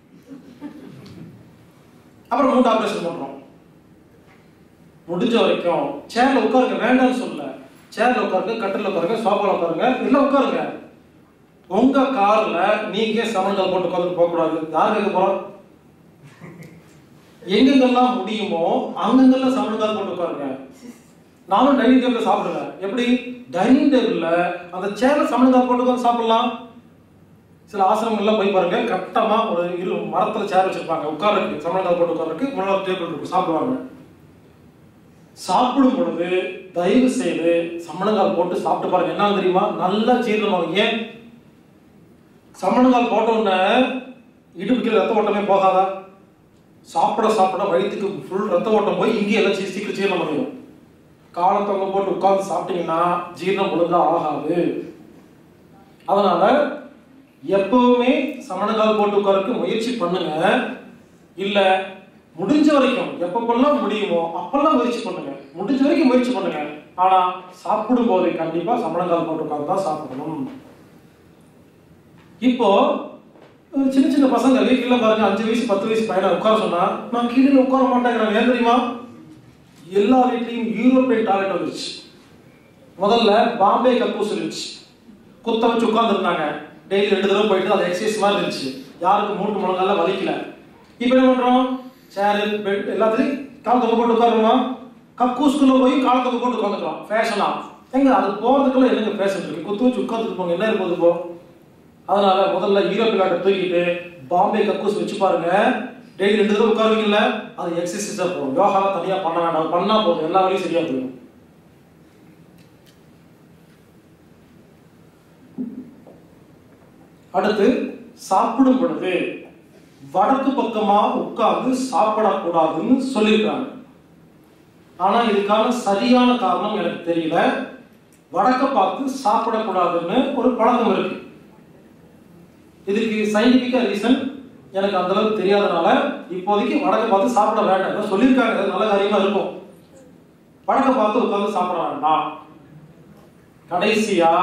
அப்புறம் மூட்டு ஆபரேஷன் பண்றோம் முடிஞ்ச வரைக்கும் சேர்ல உட்காருங்க வேண்டாம்னு சொல்லல சேர்ல உட்காருங்க கட்டில உட்காருங்க சோஃபால உட்காருங்க எல்லாம் உட்காருங்க உங்க கார்ல நீங்க சமன்கால் போட்டு உட்கார்ந்து போக கூடாது யார் கேட்க போறோம் எங்கெங்கெல்லாம் முடியுமோ அங்கங்கெல்லாம் சமன்கால் போட்டு உட்காருங்க நானும் டைனிங் டேபிள்ல சாப்பிடுவேன் எப்படி டைனிங் டேபிள்ல அந்த சேர்ல சமன்கால் போட்டு உட்கார்ந்து சாப்பிடலாம் சில ஆசிரமங்கள்லாம் போய் பாருங்க கட்டமா ஒரு இரு மரத்துல சேர் வச்சிருப்பாங்க உட்கார்றதுக்கு சமணங்கால் போட்டு உட்கார்றதுக்கு முன்னாள் டேபிள் இருக்கும் சாப்பிடுவாங்க சாப்பிடும் பொழுது தயவு செய்து சமணங்கால் போட்டு சாப்பிட்டு பாருங்க என்ன தெரியுமா நல்லா ஜீரணமாகும் ஏன் சமணங்கால் போட்ட உடனே இடுப்புக்கு ரத்த ஓட்டமே போகாதா சாப்பிட சாப்பிட வயிற்றுக்கு ஃபுல் ரத்த ஓட்டம் போய் இங்கே எல்லாம் சீ- சீக்கிரம் ஜீரணம் பண்ணிடும் காலை தொங்க போட்டு உட்கார்ந்து சாப்பிட்டீங்கன்னா ஜீரணம் ஒழுங்கா ஆகாது அதனால எப்பவுமே சமணங்கால் போட்டு உட்காரக்கு முயற்சி பண்ணுங்க இல்ல முடிஞ்ச வரைக்கும் எப்பப்பெல்லாம் முடியுமோ அப்பெல்லாம் முயற்சி பண்ணுங்க முடிஞ்ச வரைக்கும் முயற்சி பண்ணுங்க ஆனா சாப்பிடும் போது கண்டிப்பா சமணங்கால் போட்டு உட்கார்ந்து தான் சாப்பிடணும் இப்போ ஒரு சின்ன சின்ன பசங்க வீட்டுல பாருங்க அஞ்சு வயசு பத்து வயசு பையனை உட்கார சொன்னா நான் கீழே உட்கார மாட்டேங்கிறாங்க ஏன் தெரியுமா எல்லா வீட்லயும் யூரோப்பியன் டாய்லெட் வந்துருச்சு முதல்ல பாம்பே கக்கூஸ் இருந்துச்சு குத்த வச்சு உட்காந்துருந்தாங்க டெய்லி ரெண்டு தடவை போயிட்டு அது எக்ஸசைஸ் மாதிரி இருந்துச்சு யாருக்கும் மூட்டு முழங்கால வலிக்கல இப்போ என்ன பண்றோம் சேரு பெட் எல்லாத்துலயும் கால் தொங்க போட்டு உட்காருமா கக்கூஸ்குள்ள போய் கால் தொங்க போட்டு உட்காந்துக்கிறோம் ஃபேஷனா எங்க அது போறதுக்குள்ள என்னங்க ஃபேஷன் இருக்கு குத்து வச்சு உட்காந்துட்டு போங்க என்ன இருப்பது இப்போ அதனால முதல்ல ஈரோப்பு நாட்டை தூக்கிட்டு பாம்பே கக்கூஸ் வச்சு பாருங்க டெய்லி ரெண்டு தடவை உட்காருவீங்கல்ல அது எக்ஸசைஸா போகும் யோகாலாம் தனியா பண்ண வேண்டாம் அது பண்ணா போதும் எல்லா வழியும் சரியா போயிடும் அடுத்து சாப்பிடும் பொழுது வடக்கு பக்கமா உட்கார்ந்து சாப்பிடக்கூடாதுன்னு சொல்லியிருக்காங்க ஆனா இதுக்கான சரியான காரணம் எனக்கு தெரியல வடக்க பார்த்து சாப்பிடக்கூடாதுன்னு ஒரு பழக்கம் இருக்கு இதுக்கு சயின்டிபிக்கா ரீசன் எனக்கு அந்த அளவுக்கு தெரியாதனால இப்போதைக்கு வடக்க பார்த்து சாப்பிட வேண்டாம் ஏதோ சொல்லியிருக்காங்க ஏதோ நல்ல காரியமா இருக்கும் வடக்க பார்த்து உட்கார்ந்து சாப்பிட வேண்டாம் கடைசியா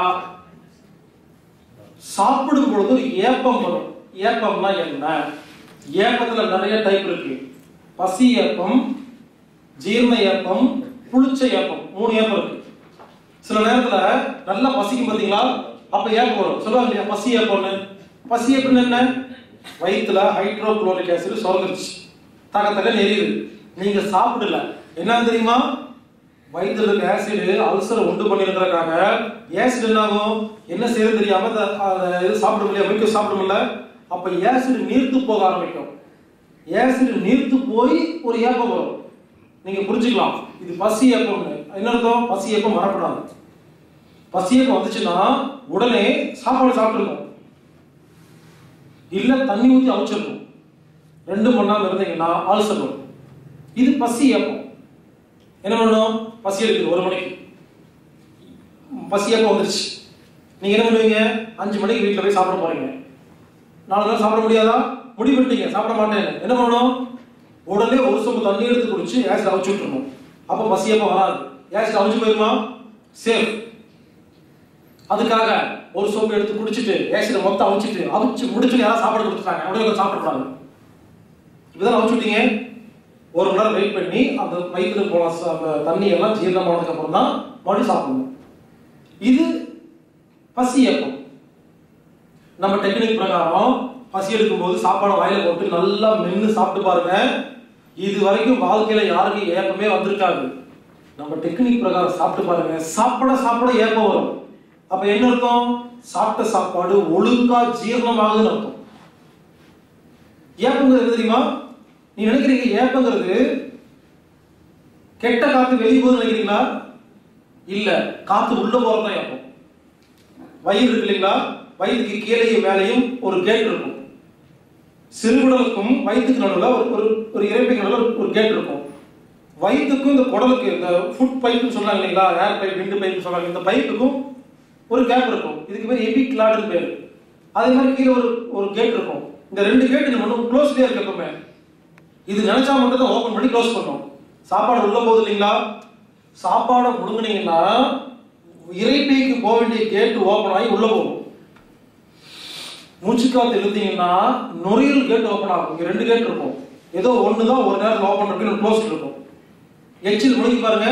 சாப்பிடும் பொழுது ஒரு ஏப்பம் வரும் ஏப்பம்னா என்ன ஏப்பத்துல நிறைய டைப் இருக்கு பசி ஏப்பம் ஜீரண ஏப்பம் புளிச்ச ஏப்பம் மூணு ஏப்பம் இருக்கு சில நேரத்துல நல்லா பசிக்கும் பாத்தீங்களா அப்ப ஏப்பம் வரும் சொல்லுவாங்க இல்லையா பசி ஏப்பம்னு பசி ஏப்பம் என்ன வயிற்றுல ஹைட்ரோகுளோரிக் ஆசிட் சுரந்துருச்சு தக தக எரியுது நீங்க சாப்பிடல என்ன தெரியுமா வயிற்றுல இருக்க ஆசிட் அல்சரை உண்டு பண்ணிருக்கிறக்காக ஆசிட் என்ன ஆகும் என்ன செய்யறது தெரியாம அந்த- அந்த இது சாப்பிட முடியல வைக்க சாப்பிட முடியல அப்ப ஆசிட் நீர்த்து போக ஆரம்பிக்கும் ஆசிட் நீர்த்து போய் ஒரு ஏப்பம் வரும் நீங்க புரிஞ்சுக்கலாம் இது பசி ஏப்பம்னு என்ன அர்த்தம் பசி ஏப்பம் வரக்கூடாது பசி ஏப்பம் வந்துச்சுன்னா உடனே சாப்பாடு சாப்பிட்டுருணும் இல்ல தண்ணி ஊத்தி அவிச்சிடணும் ரெண்டும் பண்ணாம இருந்தீங்கன்னா அல்சர் வரும் இது பசி ஏப்பம் என்ன பண்ணணும் பசி எடுக்குது ஒரு மணிக்கு பசி ஏப்பம் வந்துருச்சு நீங்க என்ன பண்ணுவீங்க அஞ்சு மணிக்கு வீட்டுல போய் சாப்பிட போறீங்க நாலு நாள் சாப்பிட முடியாதா முடிவெட்டீங்க சாப்பிட மாட்டேன் என்ன பண்ணணும் உடனே ஒரு சொம்பு தண்ணி எடுத்து குடிச்சு ஆசிட் அவிச்சு விட்டுறணும் அப்போ பசியப்ப வராது ஆசிட் அவிச்சு போயிருமா சேஃப் அதுக்காக ஒரு சோம்பு எடுத்து குடிச்சிட்டு ஆசிட மொத்தம் அவிச்சிட்டு அவிச்சு முடிச்சு யாராவது சாப்பாடு கொடுத்துட்டாங்க உடனே சாப்பிடக்கூடாது இப்பதான் அவிச்சு விட்டீங்க ஒரு மணி நேரம் வெயிட் பண்ணி அந்த வயிற்றுல போன ச- அந்த தண்ணி எல்லாம் ஜீரணம் ஆனதுக்கு அப்புறம் தான் மறுபடியும் சாப்பிடணும் இது பசி ஏப்பம் நம்ம டெக்னிக் பிரகாரம் பசி எடுக்கும்போது சாப்பாடை வாயில போட்டு நல்லா மென்னு சாப்பிட்டு பாருங்க இது வரைக்கும் வாழ்க்கையில யாருக்கும் ஏப்பமே வந்திருக்காது நம்ம டெக்னிக் பிரகாரம் சாப்பிட்டு பாருங்க சாப்பிட சாப்பிட ஏப்பம் வரும் அப்ப என்ன அர்த்தம் சாப்பிட்ட சாப்பாடு ஒழுங்கா ஜீரணமாகுதுன்னு அர்த்தம் ஏப்பங்கிறது என்ன தெரியுமா நீ நினைக்கிறீங்க ஏப்பங்கிறது கெட்ட காத்து வெளியே போகுதுன்னு நினைக்கிறீங்களா இல்ல காத்து உள்ள போறதுதான் ஏப்பம் வயிறு இருக்கு இல்லைங்களா வயிற்றுக்கு கீழேயும் மேலேயும் ஒரு கேட் இருக்கும் சிறுகுடலுக்கும் வயிற்றுக்கு நடுவில் ஒரு ஒரு ஒரு இறைப்பைக்கு நடுவில் ஒரு- ஒரு கேட் இருக்கும் வயிற்றுக்கும் இந்த குடலுக்கு இந்த ஃபுட் பைப்புன்னு சொல்றாங்க இல்லைங்களா ஏர் பைப் விண்டு பைப் சொல்றாங்க இந்த பைப்புக்கும் ஒரு கேப் இருக்கும் இதுக்கு பேர் எபி கிளாடுன்னு பேர் அதே மாதிரி கீழே ஒரு ஒரு கேட் இருக்கும் இந்த ரெண்டு கேட் நம்ம ஒன்றும் க்ளோஸ்லேயே இருக்கு எப்பவுமே இது நினைச்சா மட்டும் தான் ஓப்பன் பண்ணி க்ளோஸ் பண்ணும் சாப்பாடு உள்ள போகுது இல்லைங்களா சாப்பாடை முழுங்குனீங்கன்னா இறைப்பைக்கு போக வேண்டிய கேட் ஓப்பன் ஆகி உள்ள போகும் மூச்சுக்காத்து இழுத்தீங்கன்னா நுரையீரல் கேட் ஓப்பன் ஆகும் இங்க ரெண்டு கேட் இருக்கும் ஏதோ ஒன்று தான் ஒரு நேரத்தில் ஓப்பன் இருக்கு க்ளோஸ் இருக்கும் எச்சில் முழுகி பாருங்க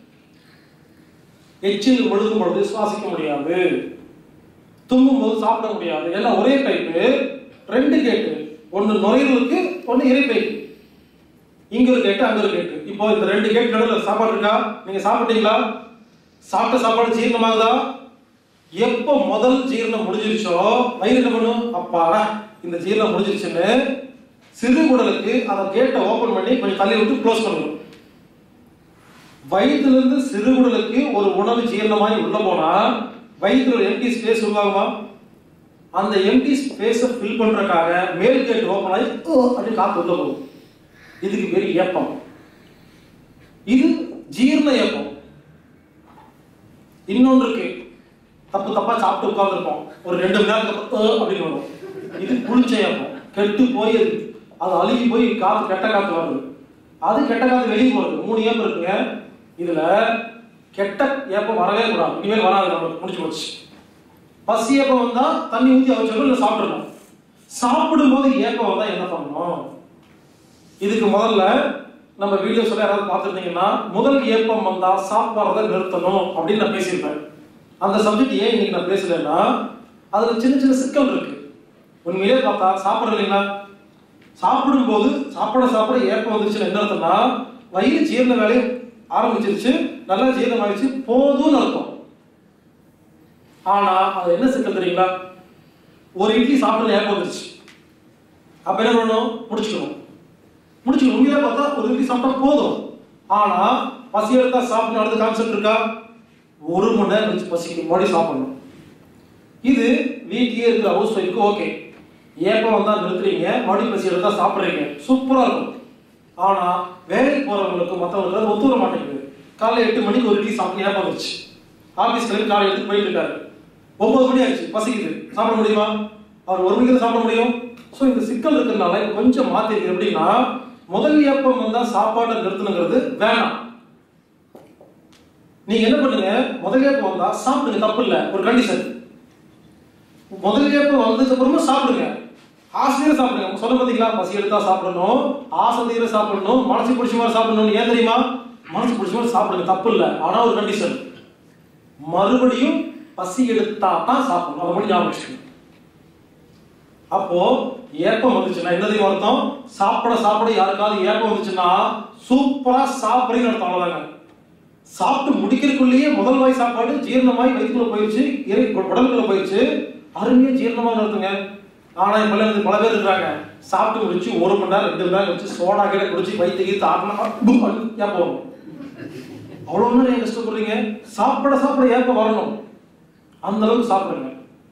எச்சில் முழுகும் பொழுது சுவாசிக்க முடியாது தும்மும் போது சாப்பிட முடியாது எல்லாம் ஒரே பைப்பு ரெண்டு கேட்டு ஒன்று நுரையீரலுக்கு ஒன்று இறைப்பைக்கு இங்க ஒரு கேட்டு அங்க ஒரு கேட்டு இப்போ இந்த ரெண்டு கேட் நடுவில் சாப்பாடு இருக்கா நீங்க சாப்பிட்டீங்களா சாப்பிட்ட சாப்பாடு ஜீரணமாகுதா எப்போ முதல் ஜீரணம் முடிஞ்சிருச்சோ வயிறு என்ன பண்ணும் அப்பாடா இந்த ஜீரணம் முடிஞ்சிருச்சுன்னு சிறு குடலுக்கு அந்த கேட்டை ஓபன் பண்ணி கொஞ்சம் தள்ளி விட்டு க்ளோஸ் பண்ணணும் வயிற்றுல இருந்து சிறுகுடலுக்கு ஒரு உணவு ஜீரணமாகி உள்ள போனா வயிற்றுல ஒரு எம்டி ஸ்பேஸ் உருவாகுமா அந்த எம்டி ஸ்பேஸை ஃபில் பண்றதுக்காக மேல் கேட் ஓபன் ஆகி ஓ அப்படி காத்து உள்ள போகும் இதுக்கு பேர் ஏப்பம் இது ஜீரண ஏப்பம் இன்னொன்று இருக்கு தப்பு தப்பா சாப்பிட்டு உட்கார்ந்துருப்போம் ஒரு ரெண்டு மணி நேரத்துக்கு அப்புறம் "அ" அப்படின்னு வரும் இது புளிச்ச ஏப்பம் கெட்டு போய் அது அது அழுகி போய் காத்து கெட்ட காத்து வருது அது கெட்ட காத்து வெளியே போகுது மூணு ஏப்பம் இருக்குங்க இதுல கெட்ட ஏப்பம் வரவே கூடாது இனிமேல் வராது நம்மளுக்கு முடிச்சு போச்சு பசி ஏப்பம் வந்தா தண்ணி ஊத்தி அவச்சோம் இல்லை சாப்பிடணும் சாப்பிடும்போது ஏப்பம் வந்தா என்ன பண்ணணும் இதுக்கு முதல்ல நம்ம வீடியோஸ்ல யாராவது பார்த்துருந்தீங்கன்னா முதல் ஏப்பம் வந்தா சாப்பாடுறத நிறுத்தணும் அப்படின்னு நான் பேசியிருப்பேன் அந்த சப்ஜெக்ட் ஏன் இன்னைக்கு நான் பேசலைன்னா அதுல சின்ன சின்ன சிக்கல் இருக்கு உண்மையிலே பார்த்தா சாப்பிடுறது இல்லைங்களா சாப்பிடும்போது சாப்பிட சாப்பிட ஏப்பம் வந்துருச்சுன்னு என்ன அர்த்தம்னா வயிறு ஜீரண வேலையை ஆரம்பிச்சிருச்சு நல்லா ஜீரணம் ஆயிடுச்சு போதும்னு அர்த்தம் ஆனா அது என்ன சிக்கல் தெரியுங்களா ஒரு இட்லி சாப்பிட ஏப்பம் வந்துருச்சு அப்ப என்ன பண்ணணும் முடிச்சுக்கணும் முடிச்சுக்கணும் உண்மையிலே பார்த்தா ஒரு இட்லி சாப்பிட்டா போதும் ஆனா பசி எடுத்தா சாப்பிடணும் அடுத்த கான்செப்ட் இருக்கா ஒரு மணி நேரம் கழிச்சு பசிக்கு முன்னாடி சாப்பிடணும் இது வீட்லயே இருக்கிற ஹவுஸ் ஒய்ஃப்க்கு ஓகே ஏப்பம் வந்தா நிறுத்துறீங்க மறுபடியும் பசி எடுத்தா சாப்பிடுறீங்க சூப்பரா இருக்கும் ஆனா வேலைக்கு போறவங்களுக்கு மற்றவங்களுக்கு அது ஒத்து வர மாட்டேங்குது காலைல எட்டு மணிக்கு ஒரு இட்லி சாப்பிட்டு ஏப்பம் வந்துச்சு ஆபீஸ் கிளம்பி காலை எடுத்து போயிட்டு இருக்காரு ஒன்பது மணி ஆச்சு பசிக்குது சாப்பிட முடியுமா அவர் ஒரு மணிக்கு தான் சாப்பிட முடியும் ஸோ இந்த சிக்கல் இருக்கிறதுனால இப்ப கொஞ்சம் மாத்திருக்கு எப்படின்னா முதல் ஏப்பம் வந்தா சாப்பாடை நிறுத்தணுங்கிறது வேணாம் நீங்க என்ன பண்ணுங்க முதல் ஏப்பம் வந்தா சாப்பிடுங்க தப்பு இல்ல ஒரு கண்டிஷன் முதல் ஏப்பம் வந்ததுக்கு அப்புறமா சாப்பிடுங்க ஆசிரியர் சாப்பிடுங்க சொல்ல பாத்தீங்களா பசி எடுத்தா சாப்பிடணும் ஆசிரியர் சாப்பிடணும் மனசு பிடிச்ச மாதிரி சாப்பிடணும் ஏன் தெரியுமா மனசு பிடிச்ச மாதிரி சாப்பிடுங்க தப்பு இல்ல ஆனா ஒரு கண்டிஷன் மறுபடியும் பசி எடுத்தா தான் சாப்பிடணும் அதை மட்டும் ஞாபகம் வச்சுக்கணும் அப்போ ஏப்பம் வந்துச்சுன்னா என்ன தெரியுமா அர்த்தம் சாப்பிட சாப்பிட யாருக்காவது ஏப்பம் வந்துச்சுன்னா சூப்பரா சாப்பிடுறீங்கன்னு அர்த்தம் அவ்வளவுதாங்க சாப்பிட்டு முடிக்கிறதுக்குள்ளேயே முதல் வாய் சாப்பாடு ஜீரணமாய் வயிற்றுக்குள்ள போயிடுச்சு இறை உடலுக்குள்ள போயிடுச்சு அருமையா ஜீரணமாக நடத்துங்க ஆனா இப்ப எல்லாம் பல பேர் இருக்கிறாங்க சாப்பிட்டு முடிச்சு ஒரு மணி நேரம் ரெண்டு மணி நேரம் வச்சு சோடா கீழே குடிச்சு வயிற்று கீத்து ஆட்டணும் ஏன் போகணும் அவ்வளவு நேரம் ஏன் கஷ்டப்படுறீங்க சாப்பிட சாப்பிட ஏப்ப வரணும் அந்த அளவுக்கு சாப்பிடுங்க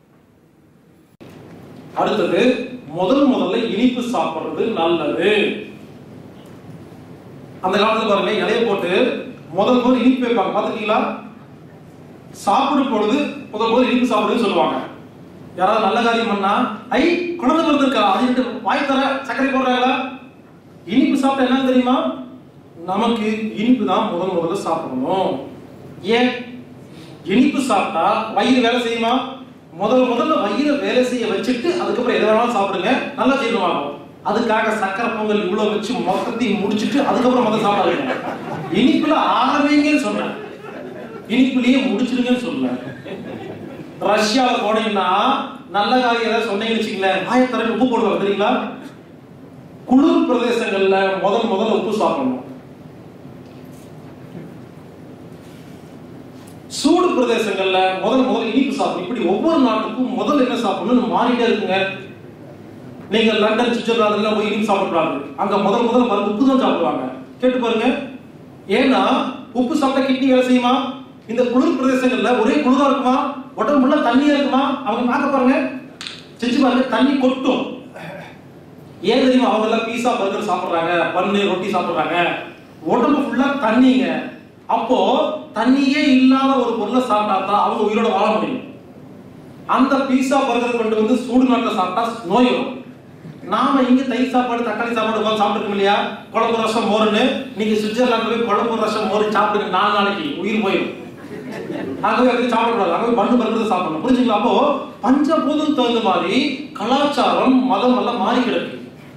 அடுத்தது முதல் முதல்ல இனிப்பு சாப்பிடுறது நல்லது அந்த காலத்துல பாருங்க இலைய போட்டு முதல் முதல் இனிப்பு வைப்பாங்க பாத்துருக்கீங்களா சாப்பிடும் பொழுது முதல் முதல் இனிப்பு சாப்பிடுறதுன்னு சொல்லுவாங்க யாராவது நல்ல காரியம் பண்ணா ஐ குழந்தை பிறந்திருக்கா அது வாய் தர சர்க்கரை போடுறாங்களா இனிப்பு சாப்பிட்டா என்ன தெரியுமா நமக்கு இனிப்பு தான் முதல் முதல்ல சாப்பிடணும் ஏன் இனிப்பு சாப்பிட்டா வயிறு வேலை செய்யுமா முதல்ல முதல்ல வயிறு வேலை செய்ய வச்சுட்டு அதுக்கப்புறம் எதை வேணாலும் சாப்பிடுங்க நல்லா ஜீரணமாகும் அதுக்காக சக்கரை பொங்கல் இவ்வளவு வச்சு மொத்தத்தையும் முடிச்சிட்டு அதுக்கப்புறம் முதல்ல சாப்பிடாதீங்க இனிப்புல ஆரம்பிங்கன்னு சொன்னேன் இனிப்புலயே முடிச்சிடுங்கன்னு சொல்லல ரஷ்யால போனீங்கன்னா நல்ல காரியம் ஏதாவது சொன்னீங்கன்னு வச்சுங்களேன் ஆயிரத்தி உப்பு போடுவாங்க தெரியுங்களா குளிர் பிரதேசங்கள்ல முதல் முதல்ல உப்பு சாப்பிடணும் சூடு பிரதேசங்கள்ல முதல் முதல் இனிப்பு சாப்பிடும் இப்படி ஒவ்வொரு நாட்டுக்கும் முதல்ல என்ன சாப்பிடணும்னு மாறிட்டே இருக்குங்க நீங்க லண்டன் சுவிட்சர்லாந்துல போய் இனிப்பு சாப்பிடுறாங்க அங்க முதல் முதல்ல மருந்து உப்பு தான் சாப்பிடுவாங்க கேட்டு பாருங்க ஏன்னா உப்பு சாப்பிட்டா கிட்னி வேலை செய்யுமா இந்த குளிர் பிரதேசங்கள்ல ஒரே குளிரா இருக்குமா உடம்பு ஃபுல்லா தண்ணியா இருக்குமா அவங்க பார்க்க பாருங்க செஞ்சு பாருங்க தண்ணி கொட்டும் ஏன் தெரியுமா அவங்க எல்லாம் பீஸா பர்கர் சாப்பிடுறாங்க பன்னு ரொட்டி சாப்பிடுறாங்க உடம்பு ஃபுல்லா தண்ணிங்க அப்போ தண்ணியே இல்லாத ஒரு பொருளை சாப்பிட்டா தான் அவங்க உயிரோட வாழ முடியும் அந்த பீஸா பர்கர் கொண்டு வந்து சூடு நாட்டில் சாப்பிட்டா நோய் வரும் நாம இங்க தயிர் சாப்பாடு தக்காளி சாப்பாடு உட்காந்து சாப்பிட்டுருக்கோம் இல்லையா குழம்பு ரசம் மோருன்னு நீங்க சுவிட்சர்லாந்து போய் குழம்பு ரசம் மோரு சாப்பிடுங்க நாலு நாளைக்கு உயிர் போயிடும் ஆகவே அப்படி சாப்பிடக்கூடாது ஆகவே பண்ணு பருக்கிறது சாப்பிடணும் புரிஞ்சுங்களா அப்போ பஞ்சபூதம் தகுந்த மாதிரி கலாச்சாரம் மதம் எல்லாம் மாறி கிடக்கு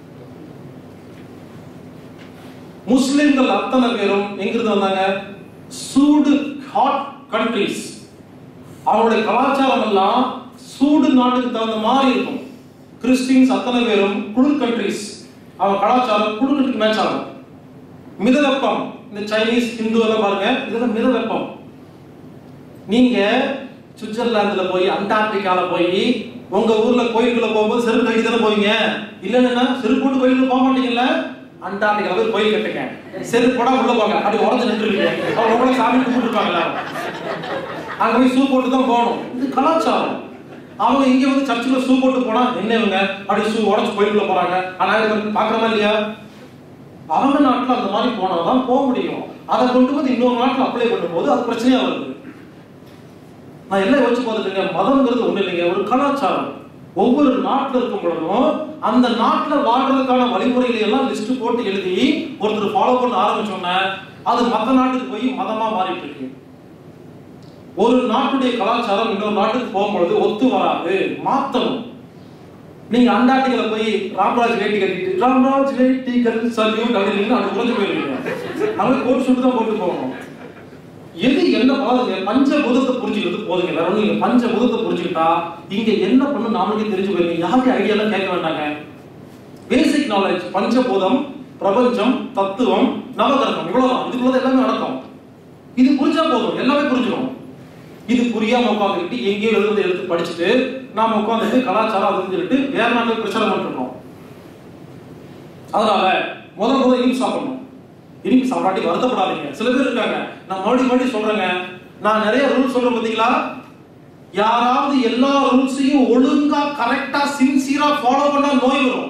முஸ்லிம்கள் அத்தனை பேரும் எங்கிருந்து வந்தாங்க சூடு ஹாட் கண்ட்ரிஸ் அவங்களுடைய கலாச்சாரம் எல்லாம் சூடு நாட்டுக்கு தகுந்த மாதிரி இருக்கும் கிறிஸ்டின்ஸ் அத்தனை பேரும் குளிர் கண்ட்ரிஸ் அவங்க கலாச்சாரம் குளிருக்கு மேட்ச் ஆகும் மித வெப்பம் இந்த சைனீஸ் ஹிந்து எல்லாம் பாருங்க இதெல்லாம் மித வெப்பம் நீங்க சுவிட்சர்லாந்துல போய் அண்டார்டிகால போய் உங்க ஊர்ல கோயிலுக்குள்ள போகும்போது செருப்பு கட்டி தானே போவீங்க இல்லைன்னா செருப்பு போட்டு கோயிலுக்கு போக மாட்டீங்கல்ல அண்டார்டிகா போய் கோயில் கட்டுங்க செருப்பு போட உள்ள போங்க அப்படி உடஞ்சு நின்றுருவீங்க அவங்க உங்களை சாமி கும்பிட்டு இருப்பாங்க எல்லாரும் அங்க போய் ஷூ போட்டு தான் போகணும் இது கலாச்சாரம் அவங்க இங்க வந்து சர்ச்சில் ஷூ போட்டு போனா என்ன இவங்க அப்படி ஷூ உடச்சு கோயிலுக்குள்ள போறாங்க ஆனா பாக்குறமா இல்லையா அவங்க நாட்டுல அந்த மாதிரி போனாதான் போக முடியும் அதை கொண்டு வந்து இன்னொரு நாட்டுல அப்ளை பண்ணும்போது அது பிரச்சனையா வருது நான் எல்லாம் யோசிச்சு பார்த்துட்டுங்க மதம்ங்கிறது ஒண்ணு இல்லைங்க ஒரு கலாச்சாரம் ஒவ்வொரு நாட்டுல இருக்கும் பொழுதும் அந்த நாட்டுல வாழ்றதுக்கான வழிமுறைகளை எல்லாம் லிஸ்ட் போட்டு எழுதி ஒருத்தர் ஃபாலோ பண்ண ஆரம்பிச்சோன்னே அது மத்த நாட்டுக்கு போய் மதமா மாறிட்டு இருக்கு ஒரு நாட்டுடைய கலாச்சாரம் இன்னொரு நாட்டுக்கு போகும்பொழுது ஒத்து வராது மாத்தணும் நீங்க அண்டார்டிகல போய் ராம்ராஜ் வேட்டி கட்டிட்டு ராம்ராஜ் வேட்டிகள் சல்யூட் அப்படின்னு அது குறைஞ்சு போயிருவீங்க அவங்க கோட் சுட்டு தான் போட்டு போகணும் எது என்ன பாருங்க பஞ்சபூதத்தை புரிஞ்சுக்கிறது போதுங்க வேற ஒண்ணும் இல்ல பஞ்சபூதத்தை புரிஞ்சுக்கிட்டா இங்க என்ன பண்ணு நாமளுக்கே தெரிஞ்சு போயிருங்க யாருடைய ஐடியா எல்லாம் கேட்க வேண்டாங்க பேசிக் நாலேஜ் பஞ்சபூதம் பிரபஞ்சம் தத்துவம் நவகிரகம் இவ்வளவுதான் இதுக்குள்ள எல்லாமே நடக்கும் இது புரிஞ்சா போதும் எல்லாமே புரிஞ்சிடும் இது புரியாம உட்காந்துக்கிட்டு எங்கேயோ எழுதுறது எடுத்து படிச்சுட்டு நாம உட்காந்துட்டு கலாச்சாரம் அதுன்னு சொல்லிட்டு வேற நாட்டுக்கு பிரச்சாரம் பண்ணிருக்கோம் அதனால முதல் முதல் இனிப்பு சாப்பிடணும் இனிப்பு சாப்பிடாட்டி வருத்தப்படாதீங்க சில பேர் இருக்காங்க நான் மறுபடியும் மறுபடியும் சொல்றேங்க நான் நிறைய ரூல்ஸ் சொல்றேன் பாத்தீங்களா யாராவது எல்லா ரூல்ஸையும் ஒழுங்கா கரெக்டா சின்சியரா ஃபாலோ பண்ணா நோய் வரும்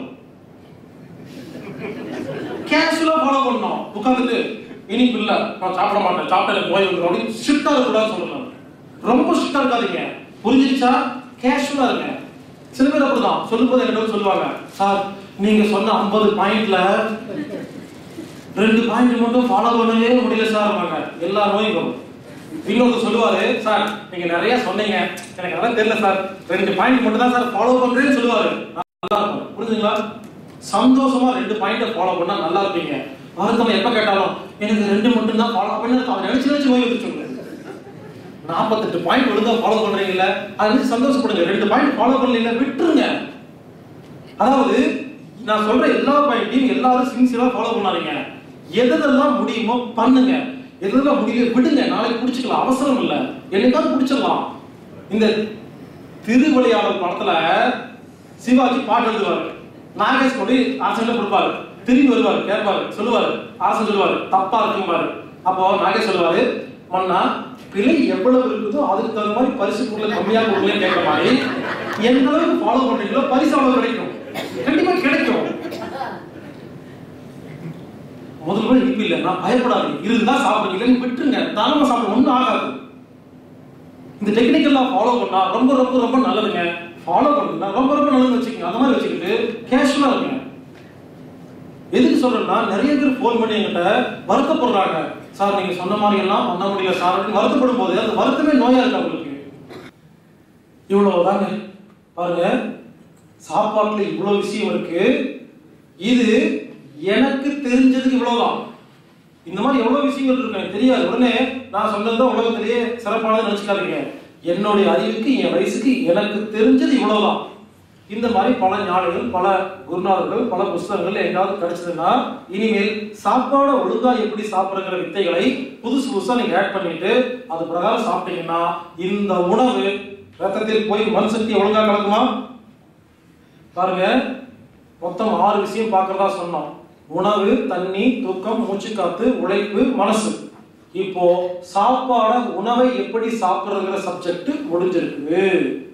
கேஷுவலா ஃபாலோ பண்ணணும் உட்காந்துட்டு இனிப்பு இல்ல நான் சாப்பிட மாட்டேன் சாப்பிட்ட எனக்கு நோய் வந்துடும் அப்படின்னு ஸ்ட்ரிக்டா இருக்கக்கூடாது சொல்லணும் ரொம்ப ஸ்ட்ரிக்டா இருக்காதீங்க புரிஞ்சிருச்சா கேஷுவலா இருங்க சில பேர் அப்படிதான் சொல்லும்போது என்கிட்ட வந்து சொல்லுவாங்க சார் நீங்க சொன்ன 50 பாயிண்ட்ல ரெண்டு பாயிண்ட் மட்டும் ஃபாலோ பண்ணவே முடியல சார் வாங்க எல்லா நோயும் வரும் இன்னொருத்தர் சொல்லுவாரு சார் நீங்க நிறைய சொன்னீங்க எனக்கு அதெல்லாம் தெரியல சார் ரெண்டு பாயிண்ட் மட்டும் தான் சார் ஃபாலோ பண்றேன்னு சொல்லுவாரு நல்லா இருக்கும் புரிஞ்சுங்களா சந்தோஷமா ரெண்டு பாயிண்ட ஃபாலோ பண்ணா நல்லா இருப்பீங்க வருத்தம் எப்ப கேட்டாலும் எனக்கு ரெண்டு மட்டும் தான் ஃபாலோ பண்ணி அவன் நினைச்சு நினைச்சு நோய் வந்துச்சு நாற்பத்தெட்டு பாயிண்ட் ஒழுங்கா ஃபாலோ பண்றீங்கல்ல அது நினைச்சு சந்தோஷப்படுங்க ரெண்டு பாயிண்ட் ஃபாலோ பண்ணல விட்டுருங்க அதாவது நான் சொல்ற எல்லா பாயிண்ட்டையும் எல்லாரும் சின்சியரா ஃபாலோ பண்ணாதீங்க எதெல்லாம் முடியுமோ பண்ணுங்க எதெல்லாம் முடியல விடுங்க நாளைக்கு பிடிச்சிக்கலாம் அவசரம் இல்ல என்னைக்காவது பிடிச்சிடலாம் இந்த திருவிளையாடல் படத்துல சிவாஜி பாட்டு எழுதுவாரு நாகேஷ் கொண்டு அரசன் கொடுப்பாரு திரும்பி வருவாரு கேட்பாரு சொல்லுவாரு அரசன் சொல்லுவாரு தப்பா இருக்கும்பாரு அப்போ நாகேஷ் சொல்லுவாரு மன்னா பிழை எவ்வளவு இருக்குதோ அதுக்கு தகுந்த மாதிரி பரிசு பொருள் கம்மியா கொடுக்கல கேட்க மாதிரி எந்த அளவுக்கு ஃபாலோ பண்றீங்களோ பரிசு அவ்வளவு கிடைக்கும் கண்டிப்பா கிடைக்கும் முதல்ல இனிப்பு இல்லை நான் பயப்படாதீங்க இருந்தா சாப்பிடுங்க இல்லைன்னு விட்டுருங்க தாராளமா சாப்பிட ஒண்ணும் ஆகாது இந்த டெக்னிக்கெல்லாம் ஃபாலோ பண்ணா ரொம்ப ரொம்ப ரொம்ப நல்லதுங்க ஃபாலோ பண்ணுங்க ரொம்ப ரொம்ப நல்லது வச்சுக்கோங்க அந்த மாதிரி வச்சுக்கிட்டு கேஷுவலா இருங்க எதுக்கு சொல்றேன்னா நிறைய பேர் ஃபோன் பண்ணி என்கிட்ட வருத்தப்படுறாங்க சார் நீங்க சொன்ன மாதிரி எல்லாம் பண்ண முடியல சார் அப்படின்னு வருத்தப்படும் போது அந்த வருத்தமே நோயா இருக்கு அவங்களுக்கு இவ்வளவுதாங்க பாருங்க சாப்பாட்டுல இவ்வளவு விஷயம் இருக்கு இது எனக்கு தெரிஞ்சதுக்கு இவ்வளவுதான் இந்த மாதிரி எவ்வளவு விஷயங்கள் இருக்கு எனக்கு தெரியாது உடனே நான் சொன்னதுதான் உலகத்திலேயே சிறப்பானது நினைச்சுக்காதீங்க என்னுடைய அறிவுக்கு என் வயசுக்கு எனக்கு தெரிஞ்சது இவ்வளவுதான் இந்த மாதிரி பல ஞானிகள் பல குருநாதர்கள் பல புஸ்தகங்கள் எங்காவது கிடைச்சதுன்னா இனிமேல் சாப்பாடை ஒழுங்கா எப்படி சாப்பிடுங்கிற வித்தைகளை புதுசு புதுசா நீங்க ஆட் பண்ணிட்டு அது பிரகாரம் சாப்பிட்டீங்கன்னா இந்த உணவு ரத்தத்தில் போய் மண் சக்தி ஒழுங்கா கலக்குமா பாருங்க மொத்தம் ஆறு விஷயம் பார்க்கறதா சொன்னோம் உணவு தண்ணி தூக்கம் மூச்சுக்காத்து உழைப்பு மனசு இப்போ சாப்பாட உணவை எப்படி சாப்பிடுறதுங்கிற சப்ஜெக்ட் முடிஞ்சிருக்கு